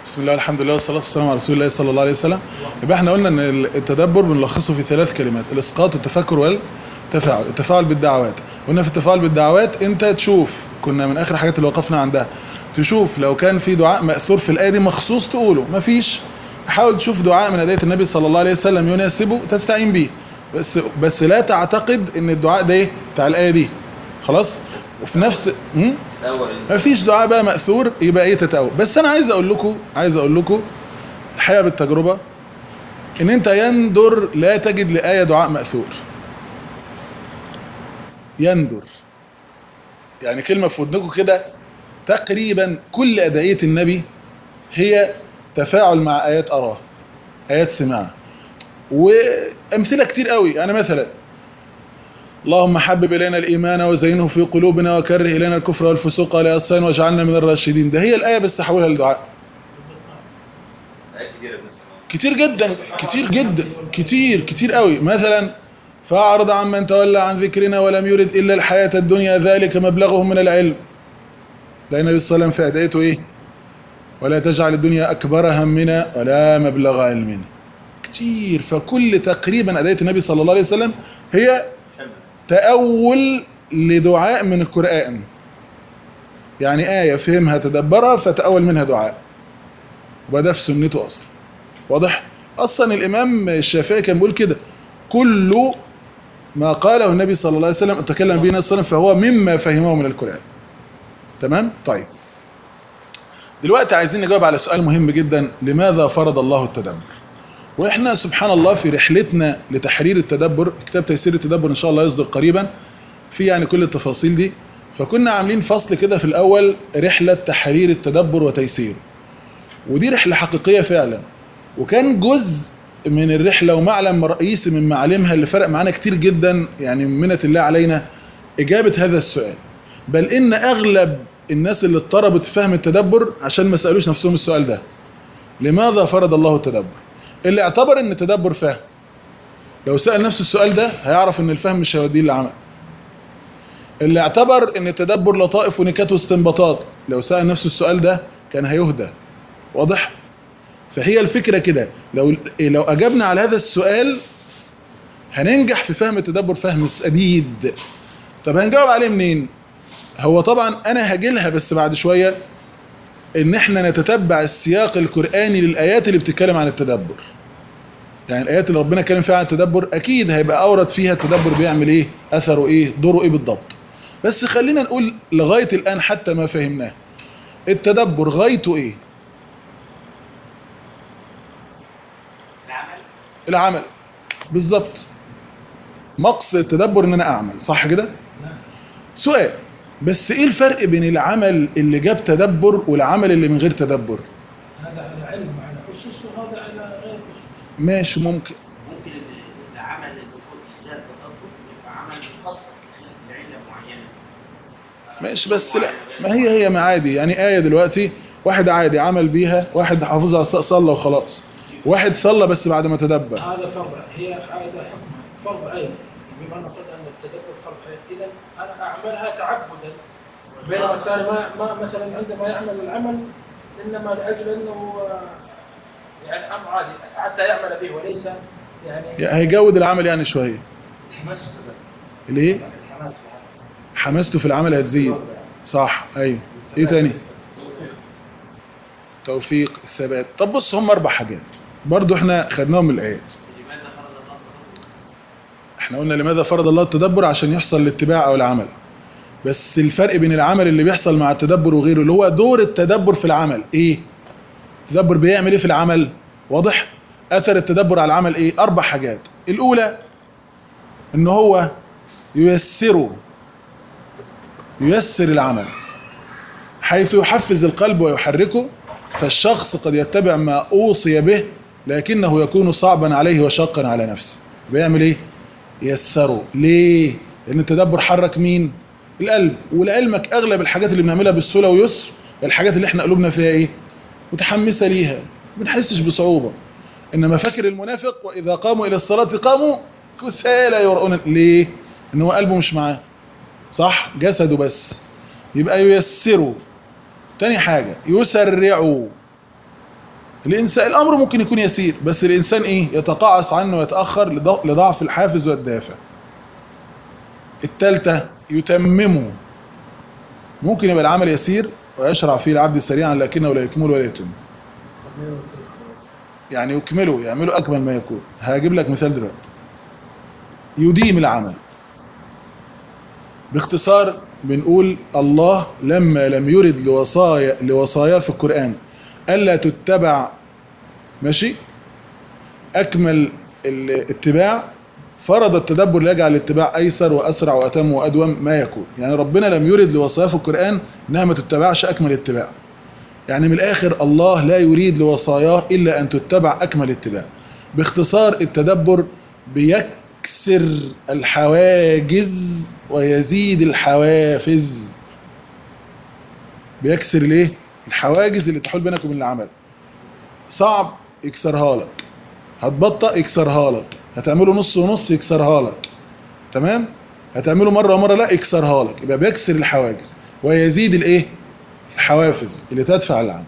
بسم الله الحمد لله والصلاة والسلام على رسول الله صلى الله عليه وسلم يبقى احنا قلنا ان التدبر بنلخصه في ثلاث كلمات الاسقاط والتفكر والتفاعل التفاعل بالدعوات قلنا في التفاعل بالدعوات انت تشوف كنا من اخر حاجات اللي وقفنا عندها تشوف لو كان في دعاء مأثور في الآية دي مخصوص تقوله مفيش حاول تشوف دعاء من أدعية النبي صلى الله عليه وسلم يناسبه تستعين بيه بس بس لا تعتقد ان الدعاء ده ايه بتاع الآية دي خلاص وفي نفس م? ما فيش دعاء بقى مأثور يبقى ايه تتأول بس انا عايز اقول لكم عايز اقول لكم الحقيقه بالتجربه ان انت يندر لا تجد لآية دعاء مأثور يندر يعني كلمة في ودنكم كده تقريبا كل أدعية النبي هي تفاعل مع آيات أراه آيات سماعة وأمثلة كتير قوي أنا مثلا اللهم حبب إلينا الإيمان وزينه في قلوبنا وكره إلينا الكفر والفسوق والعصيان واجعلنا من الراشدين ده هي الآية بس حولها لدعاء آيات كتيرة بنفس المعنى. كتير جدا كتير جدا كتير كتير قوي مثلا فأعرض عمن تولى عن ذكرنا ولم يرد إلا الحياة الدنيا ذلك مبلغهم من العلم تلاقي النبي صلى الله عليه وسلم في أدعيته إيه ولا تجعل الدنيا أكبر همنا ولا مبلغ علمنا كتير فكل تقريبا أدعية النبي صلى الله عليه وسلم هي شمل. تأول لدعاء من القرآن يعني آية فهمها تدبرها فتأول منها دعاء وده في سنته أصلا واضح أصلا الإمام الشافعي كان بيقول كده كل ما قاله النبي صلى الله عليه وسلم تكلم به النبي صلى الله عليه وسلم فهو مما فهمه من القرآن تمام طيب دلوقتي عايزين نجاوب على سؤال مهم جدا لماذا فرض الله التدبر واحنا سبحان الله في رحلتنا لتحرير التدبر كتاب تيسير التدبر ان شاء الله يصدر قريبا في يعني كل التفاصيل دي فكنا عاملين فصل كده في الاول رحله تحرير التدبر وتيسيره ودي رحله حقيقيه فعلا وكان جزء من الرحله ومعلم رئيسي من معالمها اللي فرق معانا كتير جدا يعني من منه الله علينا اجابه هذا السؤال بل ان اغلب الناس اللي اضطربت في فهم التدبر عشان ما سالوش نفسهم السؤال ده لماذا فرض الله التدبر اللي اعتبر ان التدبر فهم لو سال نفسه السؤال ده هيعرف ان الفهم مش هيوديه للعمل اللي اعتبر ان التدبر لطائف ونكات واستنباطات لو سال نفسه السؤال ده كان هيهدى واضح فهي الفكره كده لو لو اجبنا على هذا السؤال هننجح في فهم التدبر فهم سديد طب هنجاوب عليه منين هو طبعا انا هجيلها بس بعد شويه ان احنا نتتبع السياق القراني للايات اللي بتتكلم عن التدبر يعني الايات اللي ربنا اتكلم فيها عن التدبر اكيد هيبقى اورد فيها التدبر بيعمل ايه اثره ايه دوره ايه بالضبط بس خلينا نقول لغايه الان حتى ما فهمناه التدبر غايته ايه العمل العمل بالظبط مقصد التدبر ان انا اعمل صح كده سؤال بس ايه الفرق بين العمل اللي جاب تدبر والعمل اللي من غير تدبر هذا على علم على اسس وهذا على غير اسس ماشي ممكن ممكن ال- العمل اللي يكون إيجاد تدبر يبقى عمل مخصص لعلة معينة ماشي بس لا ما هي هي ما عادي يعني آية دلوقتي واحد عادي عمل بيها واحد حافظها ص- صلى وخلاص واحد صلى بس بعد ما تدبر هذا فرض هي هذا حكمها فرض عين بما ان قلت ان التدبر فرض عين اذا انا اعملها تعبدا بينما الثاني ما, ما مثلا عندما يعمل العمل انما لاجل انه آه، يعني امر عادي حتى يعمل به وليس يعني هيجود العمل يعني شوية حماس السبب ليه الحماس في العمل حماسته في العمل هتزيد صح ايوه ايه تاني توفيق الثبات طب بص هم اربع حاجات برضو احنا خدناهم من الايات لماذا فرض الله التدبر؟ احنا قلنا لماذا فرض الله التدبر عشان يحصل الاتباع او العمل بس الفرق بين العمل اللي بيحصل مع التدبر وغيره اللي هو دور التدبر في العمل ايه التدبر بيعمل ايه في العمل واضح اثر التدبر على العمل ايه اربع حاجات الاولى ان هو ييسره ييسر العمل حيث يحفز القلب ويحركه فالشخص قد يتبع ما اوصي به لكنه يكون صعبا عليه وشاقا على نفسه بيعمل ايه يسره ليه لان التدبر حرك مين القلب ولعلمك اغلب الحاجات اللي بنعملها بالسهوله ويسر الحاجات اللي احنا قلوبنا فيها ايه متحمسه ليها ما بنحسش بصعوبه انما فاكر المنافق واذا قاموا الى الصلاه قاموا كسالى يرؤون ليه ان هو قلبه مش معاه صح جسده بس يبقى ييسروا تاني حاجه يسرعوا الانسان الامر ممكن يكون يسير بس الانسان ايه يتقاعس عنه ويتاخر لض- لضعف الحافز والدافع الثالثه يتممه ممكن يبقى العمل يسير ويشرع فيه العبد سريعا لكنه لا يكمل ولا يتم يعني يكمله يعمله اكمل ما يكون هجيب لك مثال دلوقتي يديم العمل باختصار بنقول الله لما لم يرد لوصايا لوصايا في القرآن ألا تتبع ماشي أكمل الاتباع فرض التدبر ليجعل الاتباع أيسر وأسرع وأتم وأدوم ما يكون يعني ربنا لم يرد لوصايا في القرآن إنها ما تتبعش أكمل اتباع يعني من الآخر الله لا يريد لوصاياه إلا أن تتبع أكمل اتباع باختصار التدبر بيكسر الحواجز ويزيد الحوافز بيكسر ليه؟ الحواجز اللي تحول بينك وبين العمل صعب يكسرها لك هتبطأ يكسرها لك هتعمله نص ونص يكسرها لك تمام هتعمله مرة ومرة لا يكسرها لك يبقى بيكسر الحواجز ويزيد الايه الحوافز اللي تدفع العمل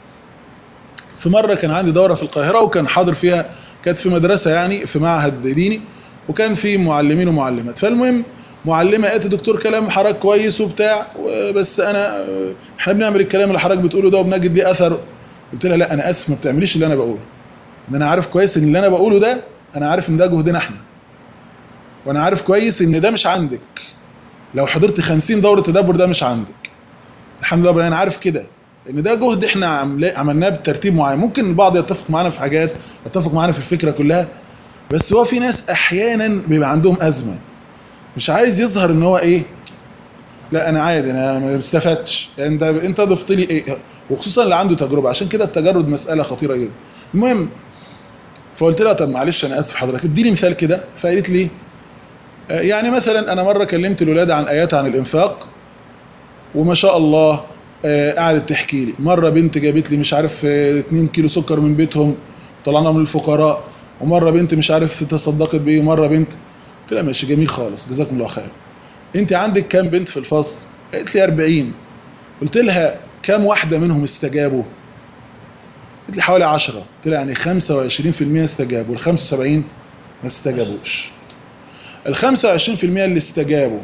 في مرة كان عندي دورة في القاهرة وكان حاضر فيها كانت في مدرسة يعني في معهد ديني وكان في معلمين ومعلمات فالمهم معلمة قالت دكتور كلام حضرتك كويس وبتاع بس انا احنا بنعمل الكلام اللي حضرتك بتقوله ده وبنجد ليه اثر قلت لها لا انا اسف ما بتعمليش اللي انا بقوله ان انا عارف كويس ان اللي انا بقوله ده انا عارف ان ده جهدنا احنا وانا عارف كويس ان ده مش عندك لو حضرت خمسين دورة تدبر ده مش عندك الحمد لله رب العالمين، انا عارف كده ان ده جهد احنا عمل- عملناه بترتيب معين ممكن البعض يتفق معانا في حاجات يتفق معانا في الفكره كلها بس هو في ناس احيانا بيبقى عندهم ازمه مش عايز يظهر ان هو ايه لا انا عادي انا ما استفدتش انت انت ضفت لي ايه وخصوصا اللي عنده تجربه عشان كده التجرد مساله خطيره جدا المهم فقلت لها طب معلش انا اسف حضرتك اديني مثال كده فقالت لي آه، يعني مثلا انا مره كلمت الولاد عن ايات عن الانفاق وما شاء الله آه، قعدت تحكي لي مره بنت جابت لي مش عارف 2 كيلو سكر من بيتهم طلعناهم للفقراء ومره بنت مش عارف تصدقت بايه ومره بنت قلت لها ماشي جميل خالص جزاكم الله خير انت عندك كام بنت في الفصل قالت لي 40 قلت لها كام واحده منهم استجابوا قالت لي حوالي 10 قلت لها يعني 25% استجابوا وال 75 ما استجابوش ال 25% اللي استجابوا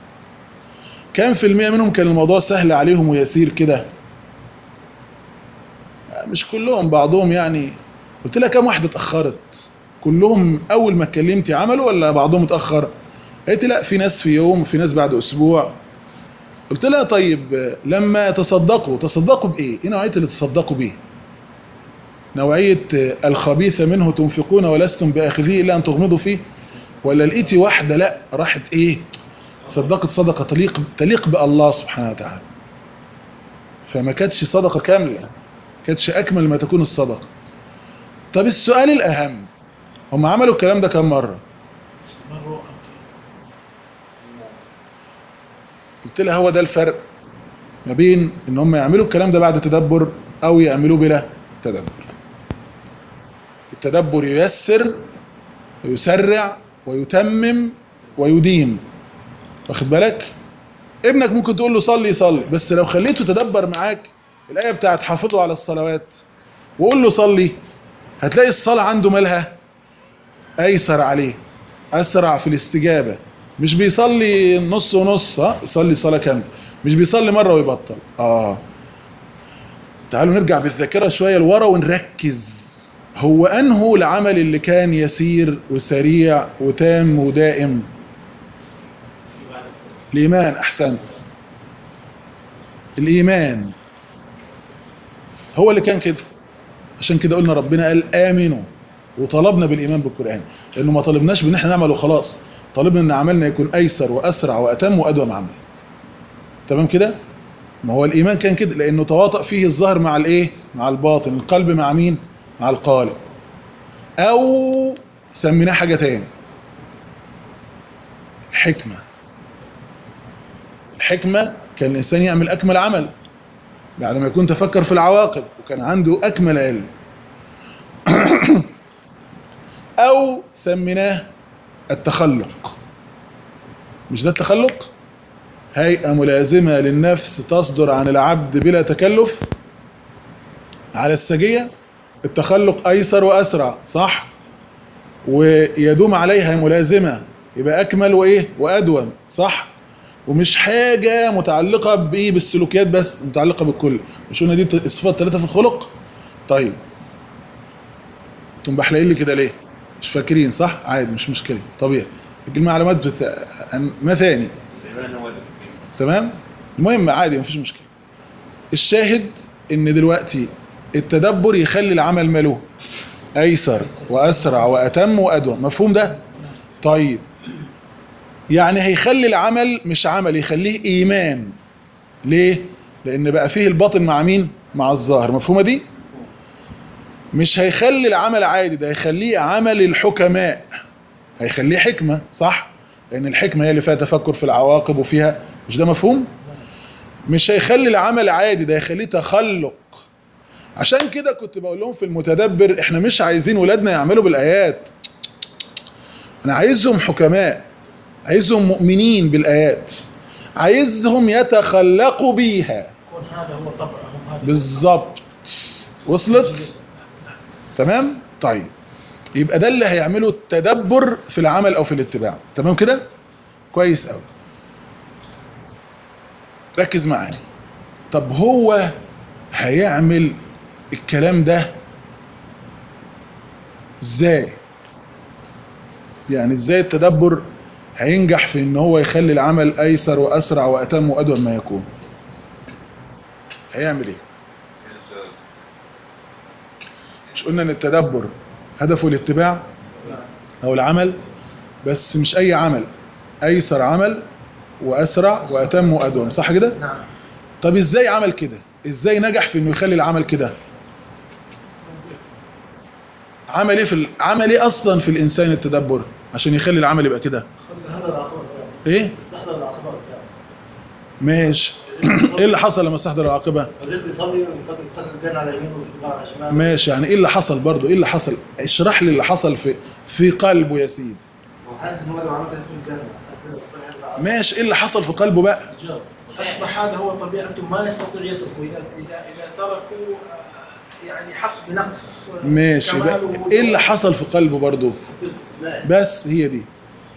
كام في المية منهم كان الموضوع سهل عليهم ويسير كده مش كلهم بعضهم يعني قلت لها كام واحدة اتأخرت كلهم أول ما اتكلمتي عملوا ولا بعضهم اتأخر قالت لي لا في ناس في يوم وفي ناس بعد أسبوع قلت لها طيب لما تصدقوا تصدقوا بإيه؟ إيه نوعية اللي تصدقوا بيه؟ نوعية الخبيث منه تنفقون ولستم بآخذيه إلا أن تغمضوا فيه ولا لقيتي واحدة لا راحت إيه؟ صدقت صدقة تليق تليق بالله سبحانه وتعالى فما كانتش صدقة كاملة كانتش أكمل ما تكون الصدقة طب السؤال الأهم هم عملوا الكلام ده كم مرة مرة قلت لها هو ده الفرق ما بين ان هم يعملوا الكلام ده بعد تدبر او يعملوه بلا تدبر التدبر ييسر ويسرع ويتمم ويديم واخد بالك ابنك ممكن تقول له صلي صلي بس لو خليته تدبر معاك الايه بتاعت حافظوا على الصلوات وقول له صلي هتلاقي الصلاه عنده مالها ايسر عليه اسرع في الاستجابه مش بيصلي نص ونص ها يصلي صلاه كامله مش بيصلي مره ويبطل اه تعالوا نرجع بالذاكره شويه لورا ونركز هو انه العمل اللي كان يسير وسريع وتام ودائم الايمان احسنت الايمان هو اللي كان كده عشان كده قلنا ربنا قال امنوا وطلبنا بالايمان بالقران لانه ما طلبناش بان احنا نعمل وخلاص طلبنا ان عملنا يكون ايسر واسرع واتم وادوم عمل تمام كده ما هو الايمان كان كده لانه تواطأ فيه الظاهر مع الايه مع الباطن القلب مع مين مع القالب او سميناه حاجه تاني حكمه الحكمه كان الانسان يعمل اكمل عمل بعد ما يكون تفكر في العواقب وكان عنده اكمل علم او سميناه التخلق مش ده التخلق هيئة ملازمة للنفس تصدر عن العبد بلا تكلف على السجية التخلق ايسر واسرع صح ويدوم عليها ملازمه يبقى اكمل وايه وادوم صح ومش حاجه متعلقه بايه بالسلوكيات بس متعلقه بالكل مش قلنا دي الصفات ثلاثه في الخلق طيب انتم بحلقين لي كده ليه مش فاكرين صح عادي مش مشكله طبيعي دي المعلومات بت... مثاني تمام المهم عادي مفيش مشكله الشاهد ان دلوقتي التدبر يخلي العمل ماله ايسر واسرع واتم وادوم مفهوم ده طيب يعني هيخلي العمل مش عمل يخليه ايمان ليه لان بقى فيه الباطن مع مين مع الظاهر مفهومه دي مش هيخلي العمل عادي ده هيخليه عمل الحكماء هيخليه حكمه صح لان الحكمه هي اللي فيها تفكر في العواقب وفيها مش ده مفهوم مش هيخلي العمل عادي ده هيخليه تخلق عشان كده كنت بقول لهم في المتدبر احنا مش عايزين ولادنا يعملوا بالايات انا عايزهم حكماء عايزهم مؤمنين بالايات عايزهم يتخلقوا بيها يكون هذا هو طبعهم هذا بالظبط وصلت تمام طيب يبقى ده اللي هيعمله التدبر في العمل او في الاتباع تمام كده كويس قوي ركز معايا طب هو هيعمل الكلام ده ازاي يعني ازاي التدبر هينجح في ان هو يخلي العمل ايسر واسرع واتم وادوم ما يكون هيعمل ايه مش قلنا ان التدبر هدفه الاتباع او العمل بس مش اي عمل ايسر عمل واسرع واتم وادوم صح كده نعم طب ازاي عمل كده ازاي نجح في انه يخلي العمل كده عمل ايه في ال... عمل ايه اصلا في الانسان التدبر عشان يخلي العمل يبقى كده استحضر العقبة ايه استحضر العقبة ماشي ايه اللي حصل لما استحضر العاقبه فزيد بيصلي ويفكر يفتكر الجنة على يمينه ويتبع على شماله ماشي يعني ايه اللي حصل برضو ايه اللي حصل اشرح لي اللي حصل في في قلبه يا سيدي وحاسس ان هو لو عمل كده في الجنة حاسس ان ربنا هيرجع ماشي ايه اللي حصل في قلبه بقى اصبح هذا هو طبيعته ما يستطيع يتركه اذا اذا اذا تركوا آه، يعني حس بنقص آه، ماشي كمال بقى ووجود. ايه اللي حصل في قلبه برضو لا بس هي دي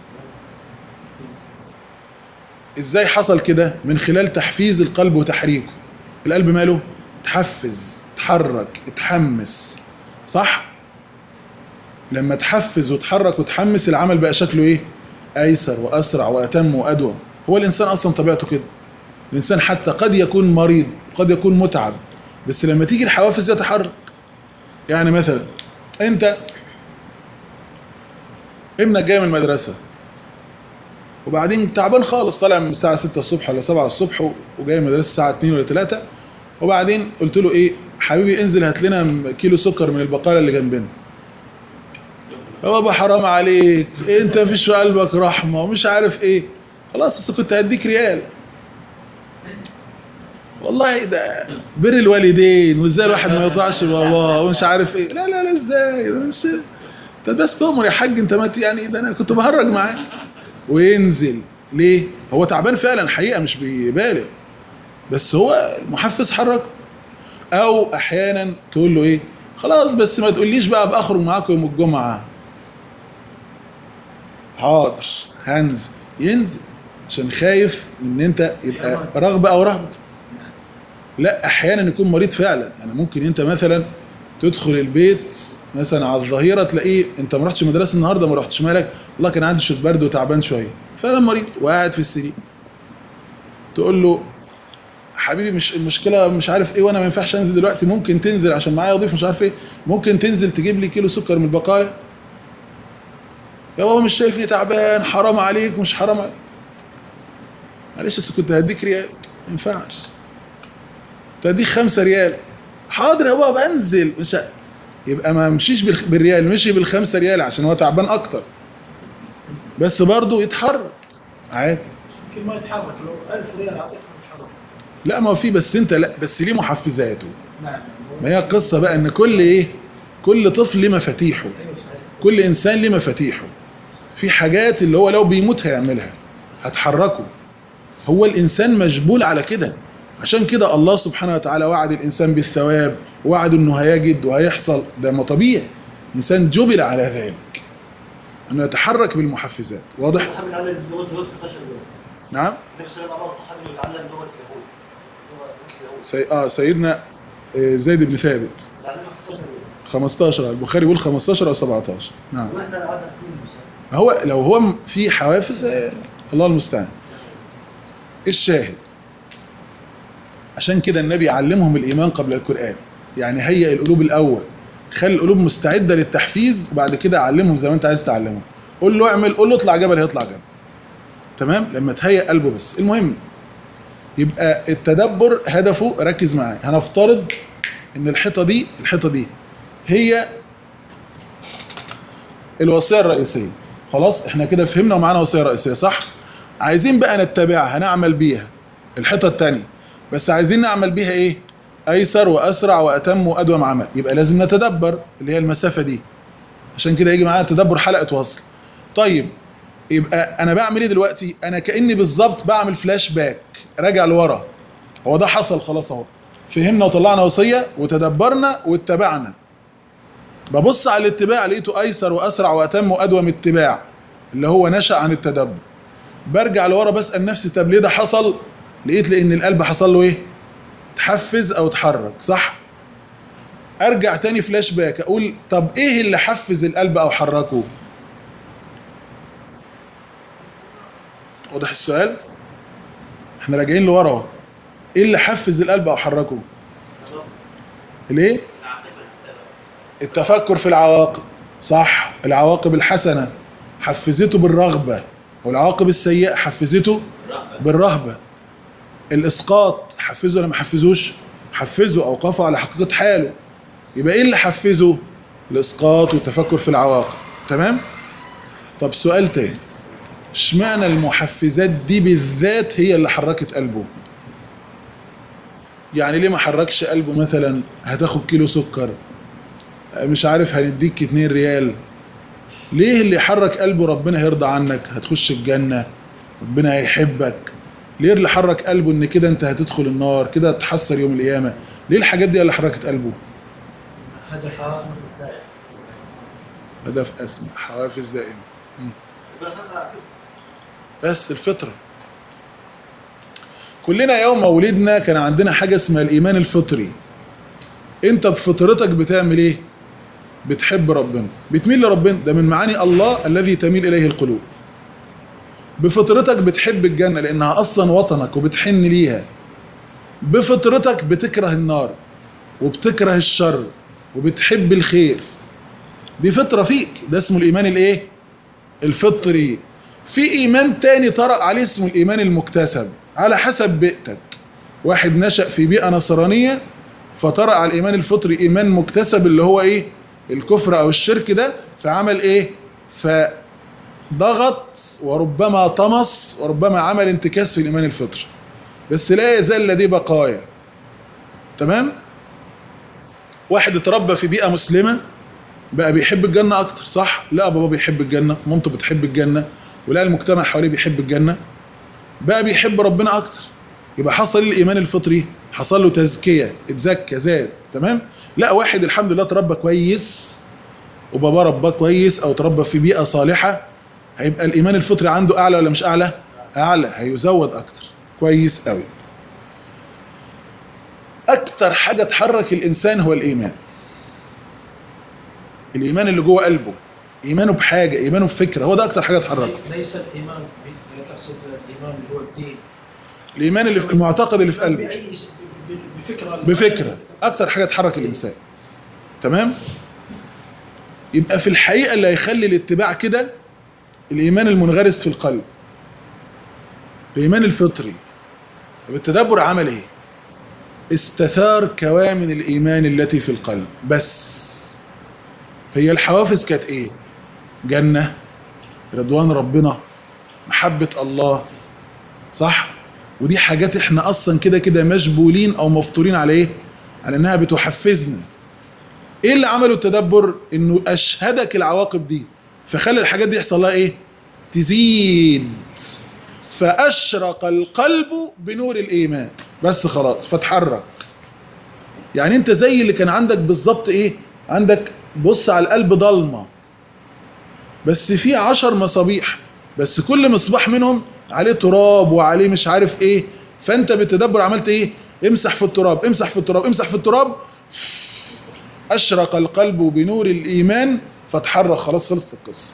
ازاي حصل كده من خلال تحفيز القلب وتحريكه القلب ماله تحفز تحرك اتحمس صح لما تحفز وتحرك وتحمس العمل بقى شكله ايه ايسر واسرع واتم وادوم هو الانسان اصلا طبيعته كده الانسان حتى قد يكون مريض قد يكون متعب بس لما تيجي الحوافز يتحرك يعني مثلا انت ابنك جاي من المدرسه وبعدين تعبان خالص طالع من الساعه 6 الصبح ولا 7 الصبح و- وجاي المدرسه الساعه 2 ولا 3 وبعدين قلت له ايه حبيبي انزل هات لنا م- كيلو سكر من البقاله اللي جنبنا يا بابا حرام عليك انت مفيش في قلبك رحمه ومش عارف ايه خلاص بس كنت هديك ريال والله ده بر الوالدين وازاي الواحد ما يطيعش باباه ومش عارف ايه لا لا لا ازاي ده مش انت بس تؤمر يا حاج انت ما ت- يعني ده انا كنت بهرج معاه وينزل ليه؟ هو تعبان فعلا حقيقه مش بيبالغ بس هو المحفز حركه او احيانا تقول له ايه؟ خلاص بس ما تقوليش بقى بخرج معاكم يوم الجمعه حاضر هنزل ينزل عشان خايف ان انت يبقى رغبه او رهبه لا احيانا يكون مريض فعلا يعني ممكن انت مثلا تدخل البيت مثلا على الظهيره تلاقيه انت ما رحتش المدرسه النهارده ما رحتش مالك والله كان عندي شويه برد وتعبان شويه فعلا مريض وقاعد في السرير تقول له حبيبي مش المشكله مش عارف ايه وانا ما ينفعش انزل دلوقتي ممكن تنزل عشان معايا ضيف مش عارف ايه ممكن تنزل تجيب لي كيلو سكر من البقاله يا بابا مش شايفني تعبان حرام عليك مش حرام عليك معلش بس كنت هديك ريال ما ينفعش تديك خمسة ريال حاضر يا بابا انزل مش ه- يبقى ما مشيش بالخ- بالريال مشي بالخمسة ريال عشان هو تعبان اكتر بس برضه يتحرك عادي يمكن ما يتحرك لو 1000 ريال اعطيته مش حرك لا ما هو في بس انت لا بس ليه محفزاته نعم ما هي القصه بقى ان كل ايه كل طفل ليه مفاتيحه ايوه صحيح كل انسان ليه مفاتيحه في حاجات اللي هو لو بيموت هيعملها هتحركه هو الانسان مجبول على كده عشان كده الله سبحانه وتعالى وعد الانسان بالثواب وعد انه هيجد وهيحصل ده ما طبيعي الانسان جبل على ذلك انه يتحرك بالمحفزات واضح الصحابي اتعلم لغه اليهود في 11 يوم نعم النبي صلى الله عليه وسلم امر الصحابي انه يتعلم لغه اليهود لغه اليهود سي... اه سيدنا آه، زيد بن ثابت تعلمها في 11 يوم 15 البخاري بيقول 15 او 17 نعم واحنا قعدنا سنين مش عارف. هو لو هو م- في حوافز آه، الله المستعان الشاهد عشان كده النبي علمهم الايمان قبل القران يعني هيئ القلوب الاول خلي القلوب مستعده للتحفيز وبعد كده علمهم زي ما انت عايز تعلمهم قول له اعمل قول له اطلع جبل هيطلع جبل تمام لما تهيئ قلبه بس المهم يبقى التدبر هدفه ركز معايا هنفترض ان الحيطه دي الحيطه دي هي الوصيه الرئيسيه خلاص احنا كده فهمنا ومعانا وصيه رئيسيه صح عايزين بقى نتبعها هنعمل بيها الحيطه الثانيه بس عايزين نعمل بيها ايه ايسر واسرع واتم وادوم عمل يبقى لازم نتدبر اللي هي المسافه دي عشان كده يجي معانا تدبر حلقه وصل طيب يبقى انا بعمل ايه دلوقتي انا كاني بالظبط بعمل فلاش باك راجع لورا هو ده حصل خلاص اهو فهمنا وطلعنا وصيه وتدبرنا واتبعنا ببص على الاتباع لقيته ايسر واسرع واتم وادوم اتباع اللي هو نشا عن التدبر برجع لورا بسال نفسي طب ليه ده حصل لقيت لان القلب حصل له ايه تحفز او اتحرك صح ارجع تاني فلاش باك اقول طب ايه اللي حفز القلب او حركه واضح السؤال احنا راجعين لورا اهو ايه اللي حفز القلب او حركه ليه العاقبه المساله التفكر في العواقب صح العواقب الحسنة حفزته بالرغبة والعواقب السيئة حفزته بالرهبة الإسقاط حفزه ولا ما حفزوش حفزه أوقفه على حقيقة حاله يبقى إيه اللي حفزه الإسقاط والتفكر في العواقب تمام طب سؤال تاني اشمعنى المحفزات دي بالذات هي اللي حركت قلبه يعني ليه ما حركش قلبه مثلا هتاخد كيلو سكر مش عارف هنديك 2 ريال ليه اللي يحرك قلبه ربنا هيرضى عنك هتخش الجنة ربنا هيحبك ليه اللي حرك قلبه ان كده انت هتدخل النار كده هتحسر يوم القيامة ليه الحاجات دي اللي حركت قلبه هدف اسمى هدف اسمى حوافز دائمة يبقى خدنا كده. بس الفطرة كلنا يوم ولدنا كان عندنا حاجة اسمها الإيمان الفطري أنت بفطرتك بتعمل إيه؟ بتحب ربنا بتميل لربنا ده من معاني الله الذي تميل إليه القلوب بفطرتك بتحب الجنة لأنها أصلا وطنك وبتحن ليها بفطرتك بتكره النار وبتكره الشر وبتحب الخير دي فطرة فيك ده اسمه الإيمان الإيه؟ الفطري في ايمان تاني طرأ عليه اسمه الايمان المكتسب على حسب بيئتك واحد نشأ في بيئة نصرانية فطرأ على الايمان الفطري ايمان مكتسب اللي هو ايه الكفر او الشرك ده فعمل ايه فضغط وربما طمس وربما عمل انتكاس في الايمان الفطري بس لا يزال لديه بقايا تمام واحد اتربى في بيئة مسلمة بقى بيحب الجنة أكتر صح؟ لا بابا بيحب الجنة مامته بتحب الجنة ولا المجتمع حواليه بيحب الجنة بقى بيحب ربنا أكتر يبقى حصل لي الإيمان الفطري حصل له تزكية اتزكى زاد تمام؟ لا واحد الحمد لله اتربى كويس وبابا رباه كويس أو اتربى في بيئة صالحة هيبقى الإيمان الفطري عنده أعلى ولا مش أعلى؟ أعلى هيزود أكتر كويس قوي أكتر حاجة تحرك الإنسان هو الإيمان الايمان اللي جوه قلبه ايمانه بحاجه ايمانه بفكره هو ده اكتر حاجه تحركه ليس الايمان ب- تقصد الايمان اللي هو الدين الايمان اللي في المعتقد اللي في قلبه باي ش- ب- ب- بفكره بفكره اكتر حاجه تحرك الانسان تمام يبقى في الحقيقه اللي هيخلي الاتباع كده الايمان المنغرس في القلب الايمان الفطري طب التدبر عمل ايه استثار كوامن الايمان التي في القلب بس هي الحوافز كانت ايه جنه رضوان ربنا محبه الله صح ودي حاجات احنا اصلا كده كده مجبولين او مفطورين على ايه على انها بتحفزنا ايه اللي عمله التدبر انه اشهدك العواقب دي فخلى الحاجات دي يحصل لها ايه تزيد فاشرق القلب بنور الايمان بس خلاص فتحرك يعني انت زي اللي كان عندك بالظبط ايه عندك بص على القلب ضلمه بس في عشر مصابيح بس كل مصباح منهم عليه تراب وعليه مش عارف ايه فانت بالتدبر عملت ايه امسح في التراب امسح في التراب امسح في التراب اشرق القلب بنور الايمان فاتحرك خلاص خلصت القصه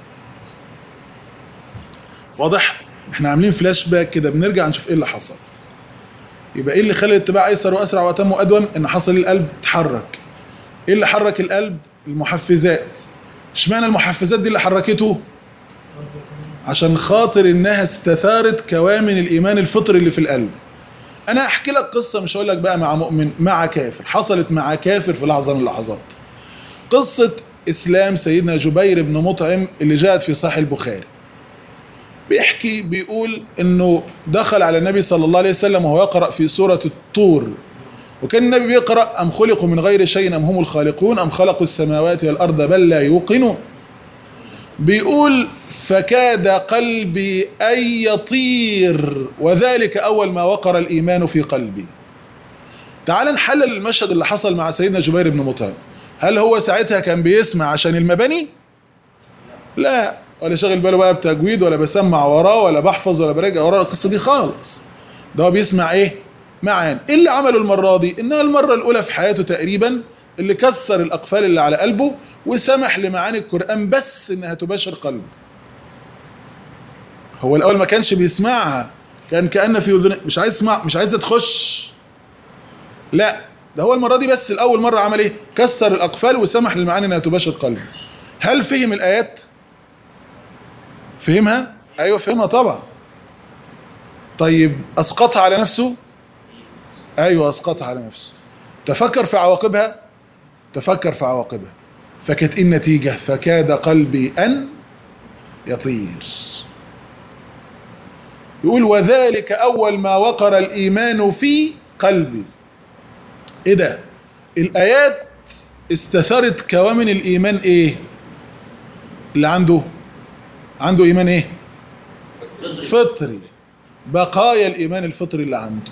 واضح احنا عاملين فلاش باك كده بنرجع نشوف ايه اللي حصل يبقى ايه اللي خلى الاتباع ايسر واسرع واتم وادوم ان حصل القلب اتحرك ايه اللي حرك القلب المحفزات اشمعنى المحفزات دي اللي حركته عشان خاطر انها استثارت كوامن الايمان الفطري اللي في القلب انا احكي لك قصه مش هقول لك بقى مع مؤمن مع كافر حصلت مع كافر في لحظه من اللحظات قصه اسلام سيدنا جبير بن مطعم اللي جاءت في صحيح البخاري بيحكي بيقول انه دخل على النبي صلى الله عليه وسلم وهو يقرا في سوره الطور وكان النبي بيقرا ام خلقوا من غير شيء ام هم الخالقون ام خلقوا السماوات والارض بل لا يوقنون بيقول فكاد قلبي ان يطير وذلك اول ما وقر الايمان في قلبي تعال نحلل المشهد اللي حصل مع سيدنا جبير بن مطعم هل هو ساعتها كان بيسمع عشان المباني لا ولا شاغل باله بقى بتجويد ولا بسمع وراه ولا بحفظ ولا براجع وراه القصه دي خالص ده هو بيسمع ايه معان ايه اللي عمله المره دي انها المره الاولى في حياته تقريبا اللي كسر الاقفال اللي على قلبه وسمح لمعاني القران بس انها تباشر قلبه هو الاول ما كانش بيسمعها كان كان في اذن مش عايز يسمع مش عايزه تخش لا ده هو المره دي بس الاول مره عمل ايه كسر الاقفال وسمح للمعاني انها تباشر قلبه هل فهم الايات فهمها ايوه فهمها طبعا طيب اسقطها على نفسه ايوه اسقطها على نفسه تفكر في عواقبها تفكر في عواقبها فكانت إيه النتيجه فكاد قلبي ان يطير يقول وذلك اول ما وقر الايمان في قلبي ايه ده الايات استثارت كوامن الايمان ايه اللي عنده عنده ايمان ايه فطري بقايا الايمان الفطري اللي عنده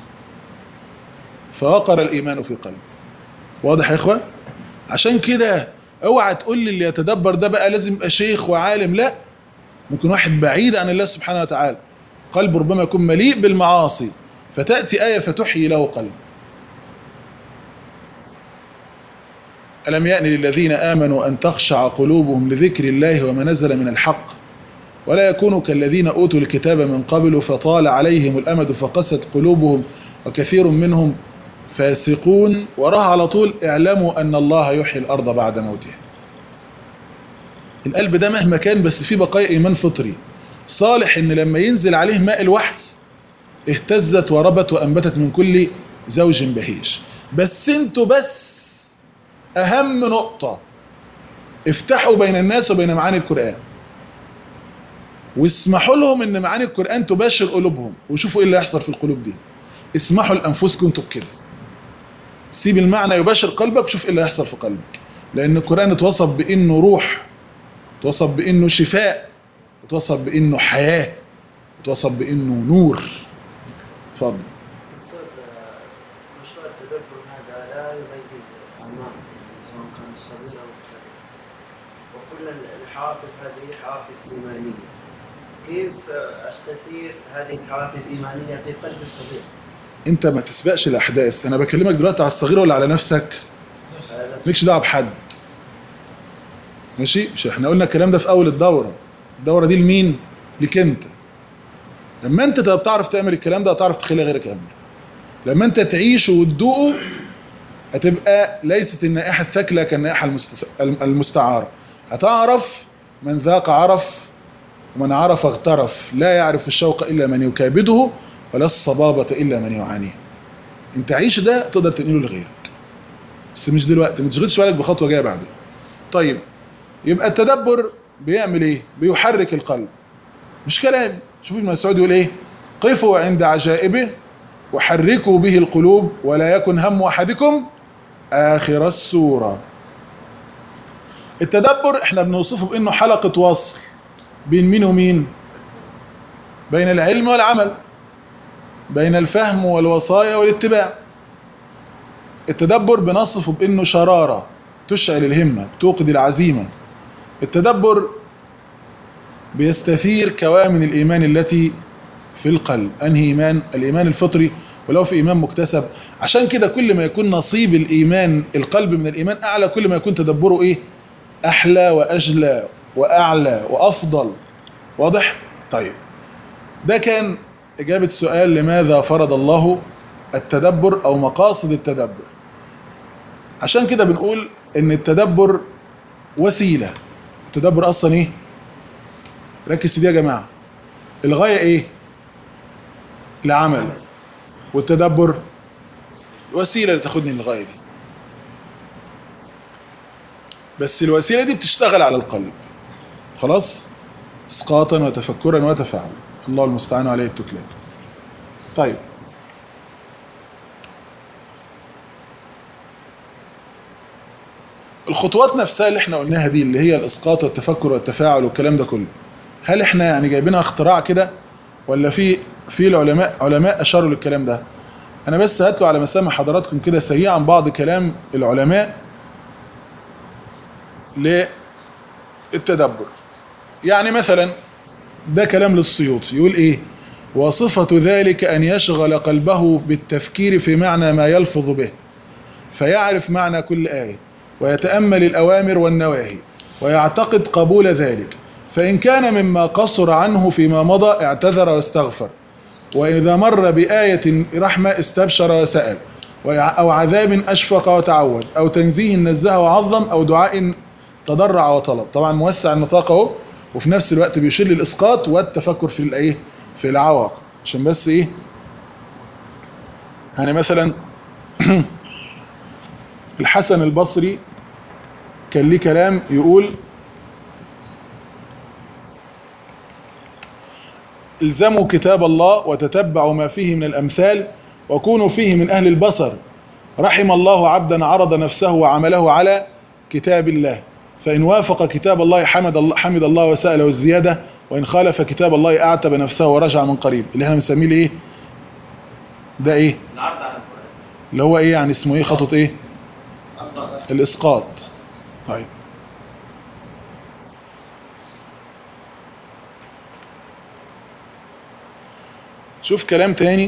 فوقر الايمان في قلبه واضح يا اخوه عشان كده اوعى تقول لي اللي يتدبر ده بقى لازم يبقى شيخ وعالم لا ممكن واحد بعيد عن الله سبحانه وتعالى قلبه ربما يكون مليء بالمعاصي فتاتي ايه فتحيي له قلبه ألم يأن للذين آمنوا أن تخشع قلوبهم لذكر الله وما نزل من الحق ولا يكونوا كالذين أوتوا الكتاب من قبل فطال عليهم الأمد فقست قلوبهم وكثير منهم فاسقون وراها على طول اعلموا أن الله يحيي الأرض بعد موتها القلب ده مهما كان بس فيه بقايا إيمان فطري صالح إن لما ينزل عليه ماء الوحي اهتزت وربت وأنبتت من كل زوج بهيج بس انتوا بس أهم نقطة افتحوا بين الناس وبين معاني القرآن واسمحوا لهم ان معاني القرآن تباشر قلوبهم وشوفوا ايه اللي هيحصل في القلوب دي اسمحوا لأنفسكم انتوا بكده سيب المعنى يباشر قلبك وشوف ايه اللي هيحصل في قلبك لأن القرآن اتوصف بإنه روح اتوصف بإنه شفاء اتوصف بإنه حياة اتوصف بإنه نور اتفضل دكتور آه، مشروع التدبر هذا لا يميز أعمال سواء كان الصغير أو الكبير وكل الحوافز هذه حوافز إيمانية كيف آه، أستثير هذه الحوافز الإيمانية في قلب الصغير؟ انت ما تسبقش الاحداث انا بكلمك دلوقتي على الصغيره ولا على نفسك آه، نفس- مالكش دعوه بحد ماشي مش احنا قلنا الكلام ده في اول الدوره الدوره دي لمين لك انت لما انت تبقى بتعرف تعمل الكلام ده هتعرف تخلي غيرك يعمله لما انت تعيشه وتدوقه هتبقى ليست النائحه الثكلى كالنائحه المست- المستعاره هتعرف من ذاق عرف ومن عرف اغترف لا يعرف الشوق الا من يكابده ولا الصبابه الا من يعانيه انت عيش ده تقدر تنقله لغيرك بس مش دلوقتي ما تشغلش بالك بخطوه جايه بعدين طيب يبقى التدبر بيعمل ايه بيحرك القلب مش كلام شوف ابن مسعود يقول ايه قفوا عند عجائبه وحركوا به القلوب ولا يكن هم احدكم اخر السوره التدبر احنا بنوصفه بانه حلقه وصل بين مين ومين بين العلم والعمل بين الفهم والوصايا والاتباع التدبر بنصفه بانه شراره تشعل الهمه توقد العزيمه التدبر بيستثير كوامن الايمان التي في القلب انهي ايمان الايمان الفطري ولو في ايمان مكتسب عشان كده كل ما يكون نصيب الايمان القلب من الايمان اعلى كل ما يكون تدبره ايه احلى واجلى واعلى وافضل واضح طيب ده كان اجابه سؤال لماذا فرض الله التدبر او مقاصد التدبر عشان كده بنقول ان التدبر وسيله التدبر اصلا ايه ركز في دي يا جماعه الغايه ايه العمل والتدبر وسيله لتاخدني للغايه دي بس الوسيله دي بتشتغل على القلب خلاص اسقاطا وتفكرا وتفاعلا الله المستعان عليه التكلان طيب الخطوات نفسها اللي احنا قلناها دي اللي هي الاسقاط والتفكر والتفاعل والكلام ده كله هل احنا يعني جايبينها اختراع كده ولا في في العلماء علماء اشاروا للكلام ده انا بس هاتوا على مسامع حضراتكم كده سريعا بعض كلام العلماء للتدبر يعني مثلا ده كلام للسيوطي يقول ايه وصفة ذلك أن يشغل قلبه بالتفكير في معنى ما يلفظ به فيعرف معنى كل آية ويتأمل الأوامر والنواهي ويعتقد قبول ذلك فإن كان مما قصر عنه فيما مضى اعتذر واستغفر وإذا مر بآية رحمة استبشر وسأل ويع- أو عذاب أشفق وتعود أو تنزيه نزه وعظم أو دعاء تضرع وطلب طبعا موسع النطاق اهو وفي نفس الوقت بيشير للإسقاط والتفكر في الإيه في العواقب عشان بس إيه يعني مثلا الحسن البصري كان ليه كلام يقول الزموا كتاب الله وتتبعوا ما فيه من الامثال وكونوا فيه من اهل البصر رحم الله عبدا عرض نفسه وعمله على كتاب الله فان وافق كتاب الله حمد الله حمد الله وسأله الزياده وان خالف كتاب الله اعتب نفسه ورجع من قريب اللي احنا بنسميه الايه ده ايه العرض على القرآن اللي هو ايه يعني اسمه ايه خطوه ايه أصدق الاسقاط طيب شوف كلام تاني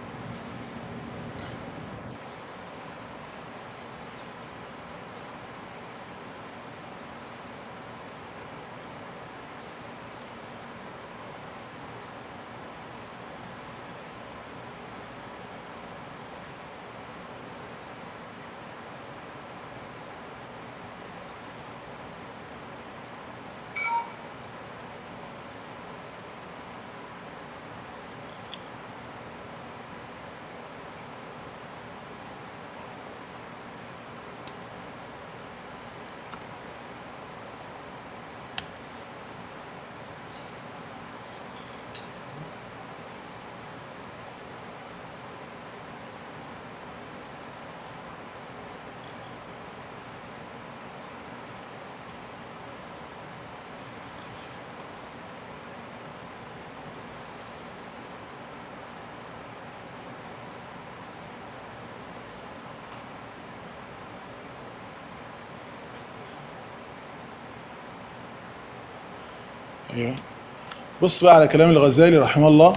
ايوه بص بقى على كلام الغزالي رحمه الله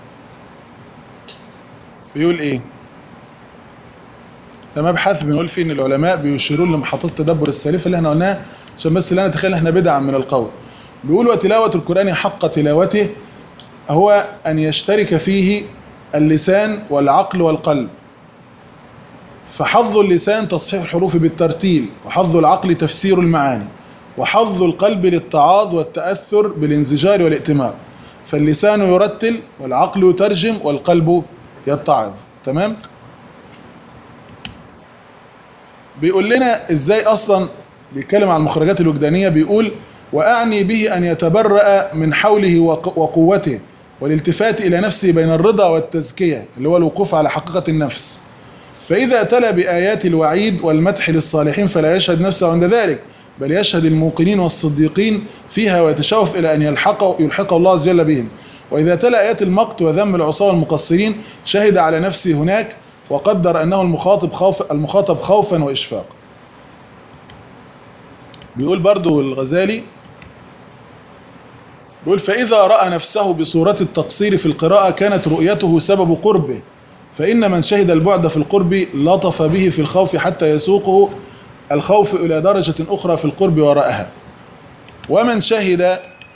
بيقول ايه ده مبحث بنقول فيه ان العلماء بيشيرون لمحطات التدبر السالفه اللي احنا قلناها عشان بس لا نتخيل احنا بدعا من القول بيقول وتلاوه القران حق تلاوته هو ان يشترك فيه اللسان والعقل والقلب فحظ اللسان تصحيح الحروف بالترتيل وحظ العقل تفسير المعاني وحظ القلب للتعاظ والتأثر بالانزجار والائتمار فاللسان يرتل والعقل يترجم والقلب يتعظ تمام بيقول لنا ازاي اصلا بيتكلم عن المخرجات الوجدانيه بيقول واعني به ان يتبرأ من حوله وق- وقوته والالتفات الى نفسه بين الرضا والتزكيه اللي هو الوقوف على حقيقه النفس فإذا تلا بآيات الوعيد والمدح للصالحين فلا يشهد نفسه عند ذلك بل يشهد الموقنين والصديقين فيها ويتشوف إلى أن يلحقه يلحق الله عز وجل بهم وإذا تلا آيات المقت وذم العصاة والمقصرين شهد على نفسه هناك وقدر أنه المخاطب خوف المخاطب خوفا وإشفاق بيقول برضو الغزالي بيقول فإذا رأى نفسه بصورة التقصير في القراءة كانت رؤيته سبب قربه فإن من شهد البعد في القرب لطف به في الخوف حتى يسوقه الخوف إلى درجة أخرى في القرب وراءها ومن شهد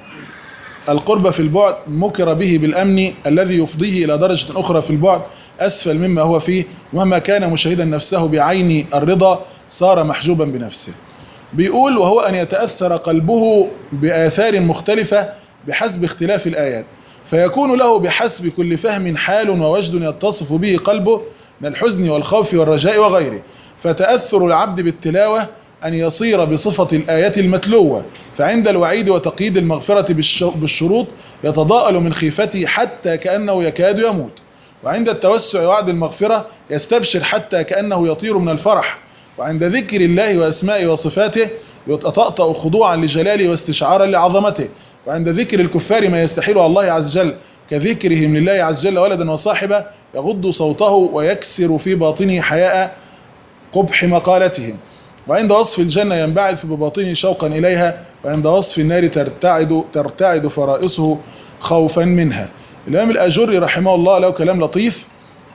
القرب في البعد مكر به بالأمن الذي يفضيه إلى درجة أخرى في البعد أسفل مما هو فيه ومهما كان مشاهدا نفسه بعين الرضا صار محجوبا بنفسه بيقول وهو أن يتأثر قلبه بآثار مختلفة بحسب اختلاف الآيات فيكون له بحسب كل فهم حال ووجد يتصف به قلبه من الحزن والخوف والرجاء وغيره فتأثر العبد بالتلاوة أن يصير بصفة الآية المتلوة فعند الوعيد وتقييد المغفرة بالش- بالشروط يتضاءل من خيفته حتى كأنه يكاد يموت وعند التوسع وعد المغفرة يستبشر حتى كأنه يطير من الفرح وعند ذكر الله وأسمائه وصفاته يتطأطأ خضوعا لجلاله واستشعارا لعظمته وعند ذكر الكفار ما يستحيل الله عز وجل كذكرهم لله عز وجل ولدا وصاحبة يغض صوته ويكسر في باطنه حياء قبح مقالتهم وعند وصف الجنة ينبعث بباطنه شوقا إليها وعند وصف النار ترتعد ترتعد فرائصه خوفا منها الإمام الأجري رحمه الله له كلام لطيف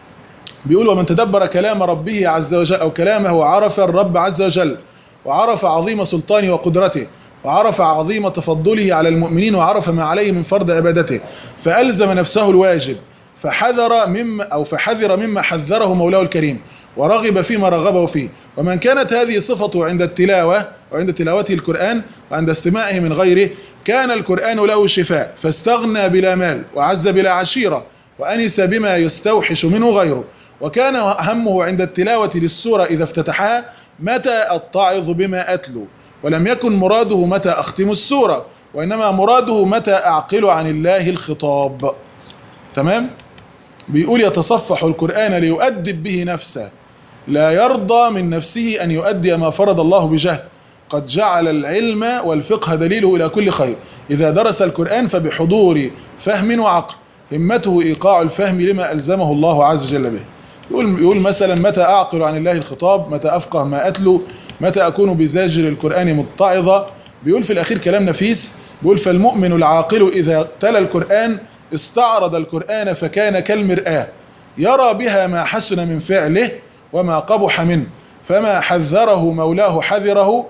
بيقول ومن تدبر كلام ربه عز وجل أو كلامه عرف الرب عز وجل وعرف عظيم سلطانه وقدرته وعرف عظيم تفضله على المؤمنين وعرف ما عليه من فرض عبادته فألزم نفسه الواجب فحذر مما أو فحذر مما حذره مولاه الكريم ورغب فيما رغبه فيه ومن كانت هذه صفته عند التلاوة وعند تلاوته القرآن وعند استماعه من غيره كان القرآن له شفاء فاستغنى بلا مال وعز بلا عشيرة وأنس بما يستوحش منه غيره وكان همه عند التلاوة للسورة إذا افتتحها متى أتعظ بما أتلو ولم يكن مراده متى أختم السورة وإنما مراده متى أعقل عن الله الخطاب تمام بيقول يتصفح القرآن ليؤدب به نفسه لا يرضى من نفسه أن يؤدي ما فرض الله بجهل قد جعل العلم والفقه دليله إلى كل خير إذا درس القرآن فبحضور فهم وعقل همته إيقاع الفهم لما ألزمه الله عز وجل به يقول, يقول مثلا متى أعقل عن الله الخطاب متى أفقه ما أتلو متى أكون بزاجر القرآن متعظة بيقول في الأخير كلام نفيس بيقول فالمؤمن العاقل إذا تلا القرآن استعرض القرآن فكان كالمرآة يرى بها ما حسن من فعله وما قبح منه فما حذره مولاه حذره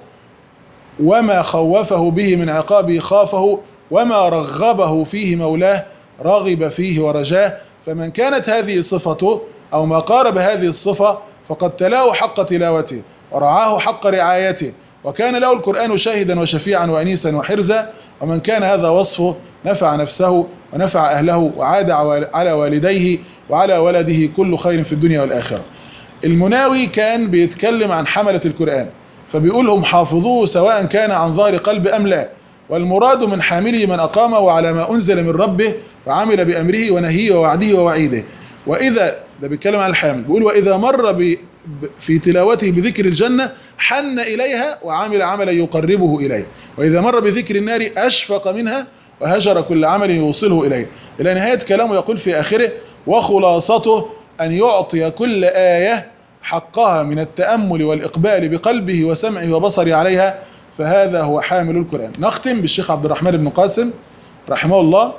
وما خوفه به من عقابه خافه وما رغبه فيه مولاه رغب فيه ورجاه فمن كانت هذه صفته أو ما قارب هذه الصفة فقد تلاه حق تلاوته ورعاه حق رعايته وكان له القرآن شاهدا وشفيعا وأنيسا وحرزا ومن كان هذا وصفه نفع نفسه ونفع أهله وعاد على والديه وعلى ولده كل خير في الدنيا والآخرة المناوي كان بيتكلم عن حملة القرآن فبيقول هم حافظوه سواء كان عن ظهر قلب أم لا والمراد من حامله من أقامه على ما أنزل من ربه وعمل بأمره ونهيه ووعده ووعيده وإذا ده بيتكلم عن الحامل بيقول وإذا مر ب في تلاوته بذكر الجنة حن إليها وعمل عملا يقربه إليه وإذا مر بذكر النار أشفق منها وهجر كل عمل يوصله إليه إلى نهاية كلامه يقول في آخره وخلاصته أن يعطي كل آية حقها من التأمل والإقبال بقلبه وسمعه وبصره عليها فهذا هو حامل القرآن نختم بالشيخ عبد الرحمن بن قاسم رحمه الله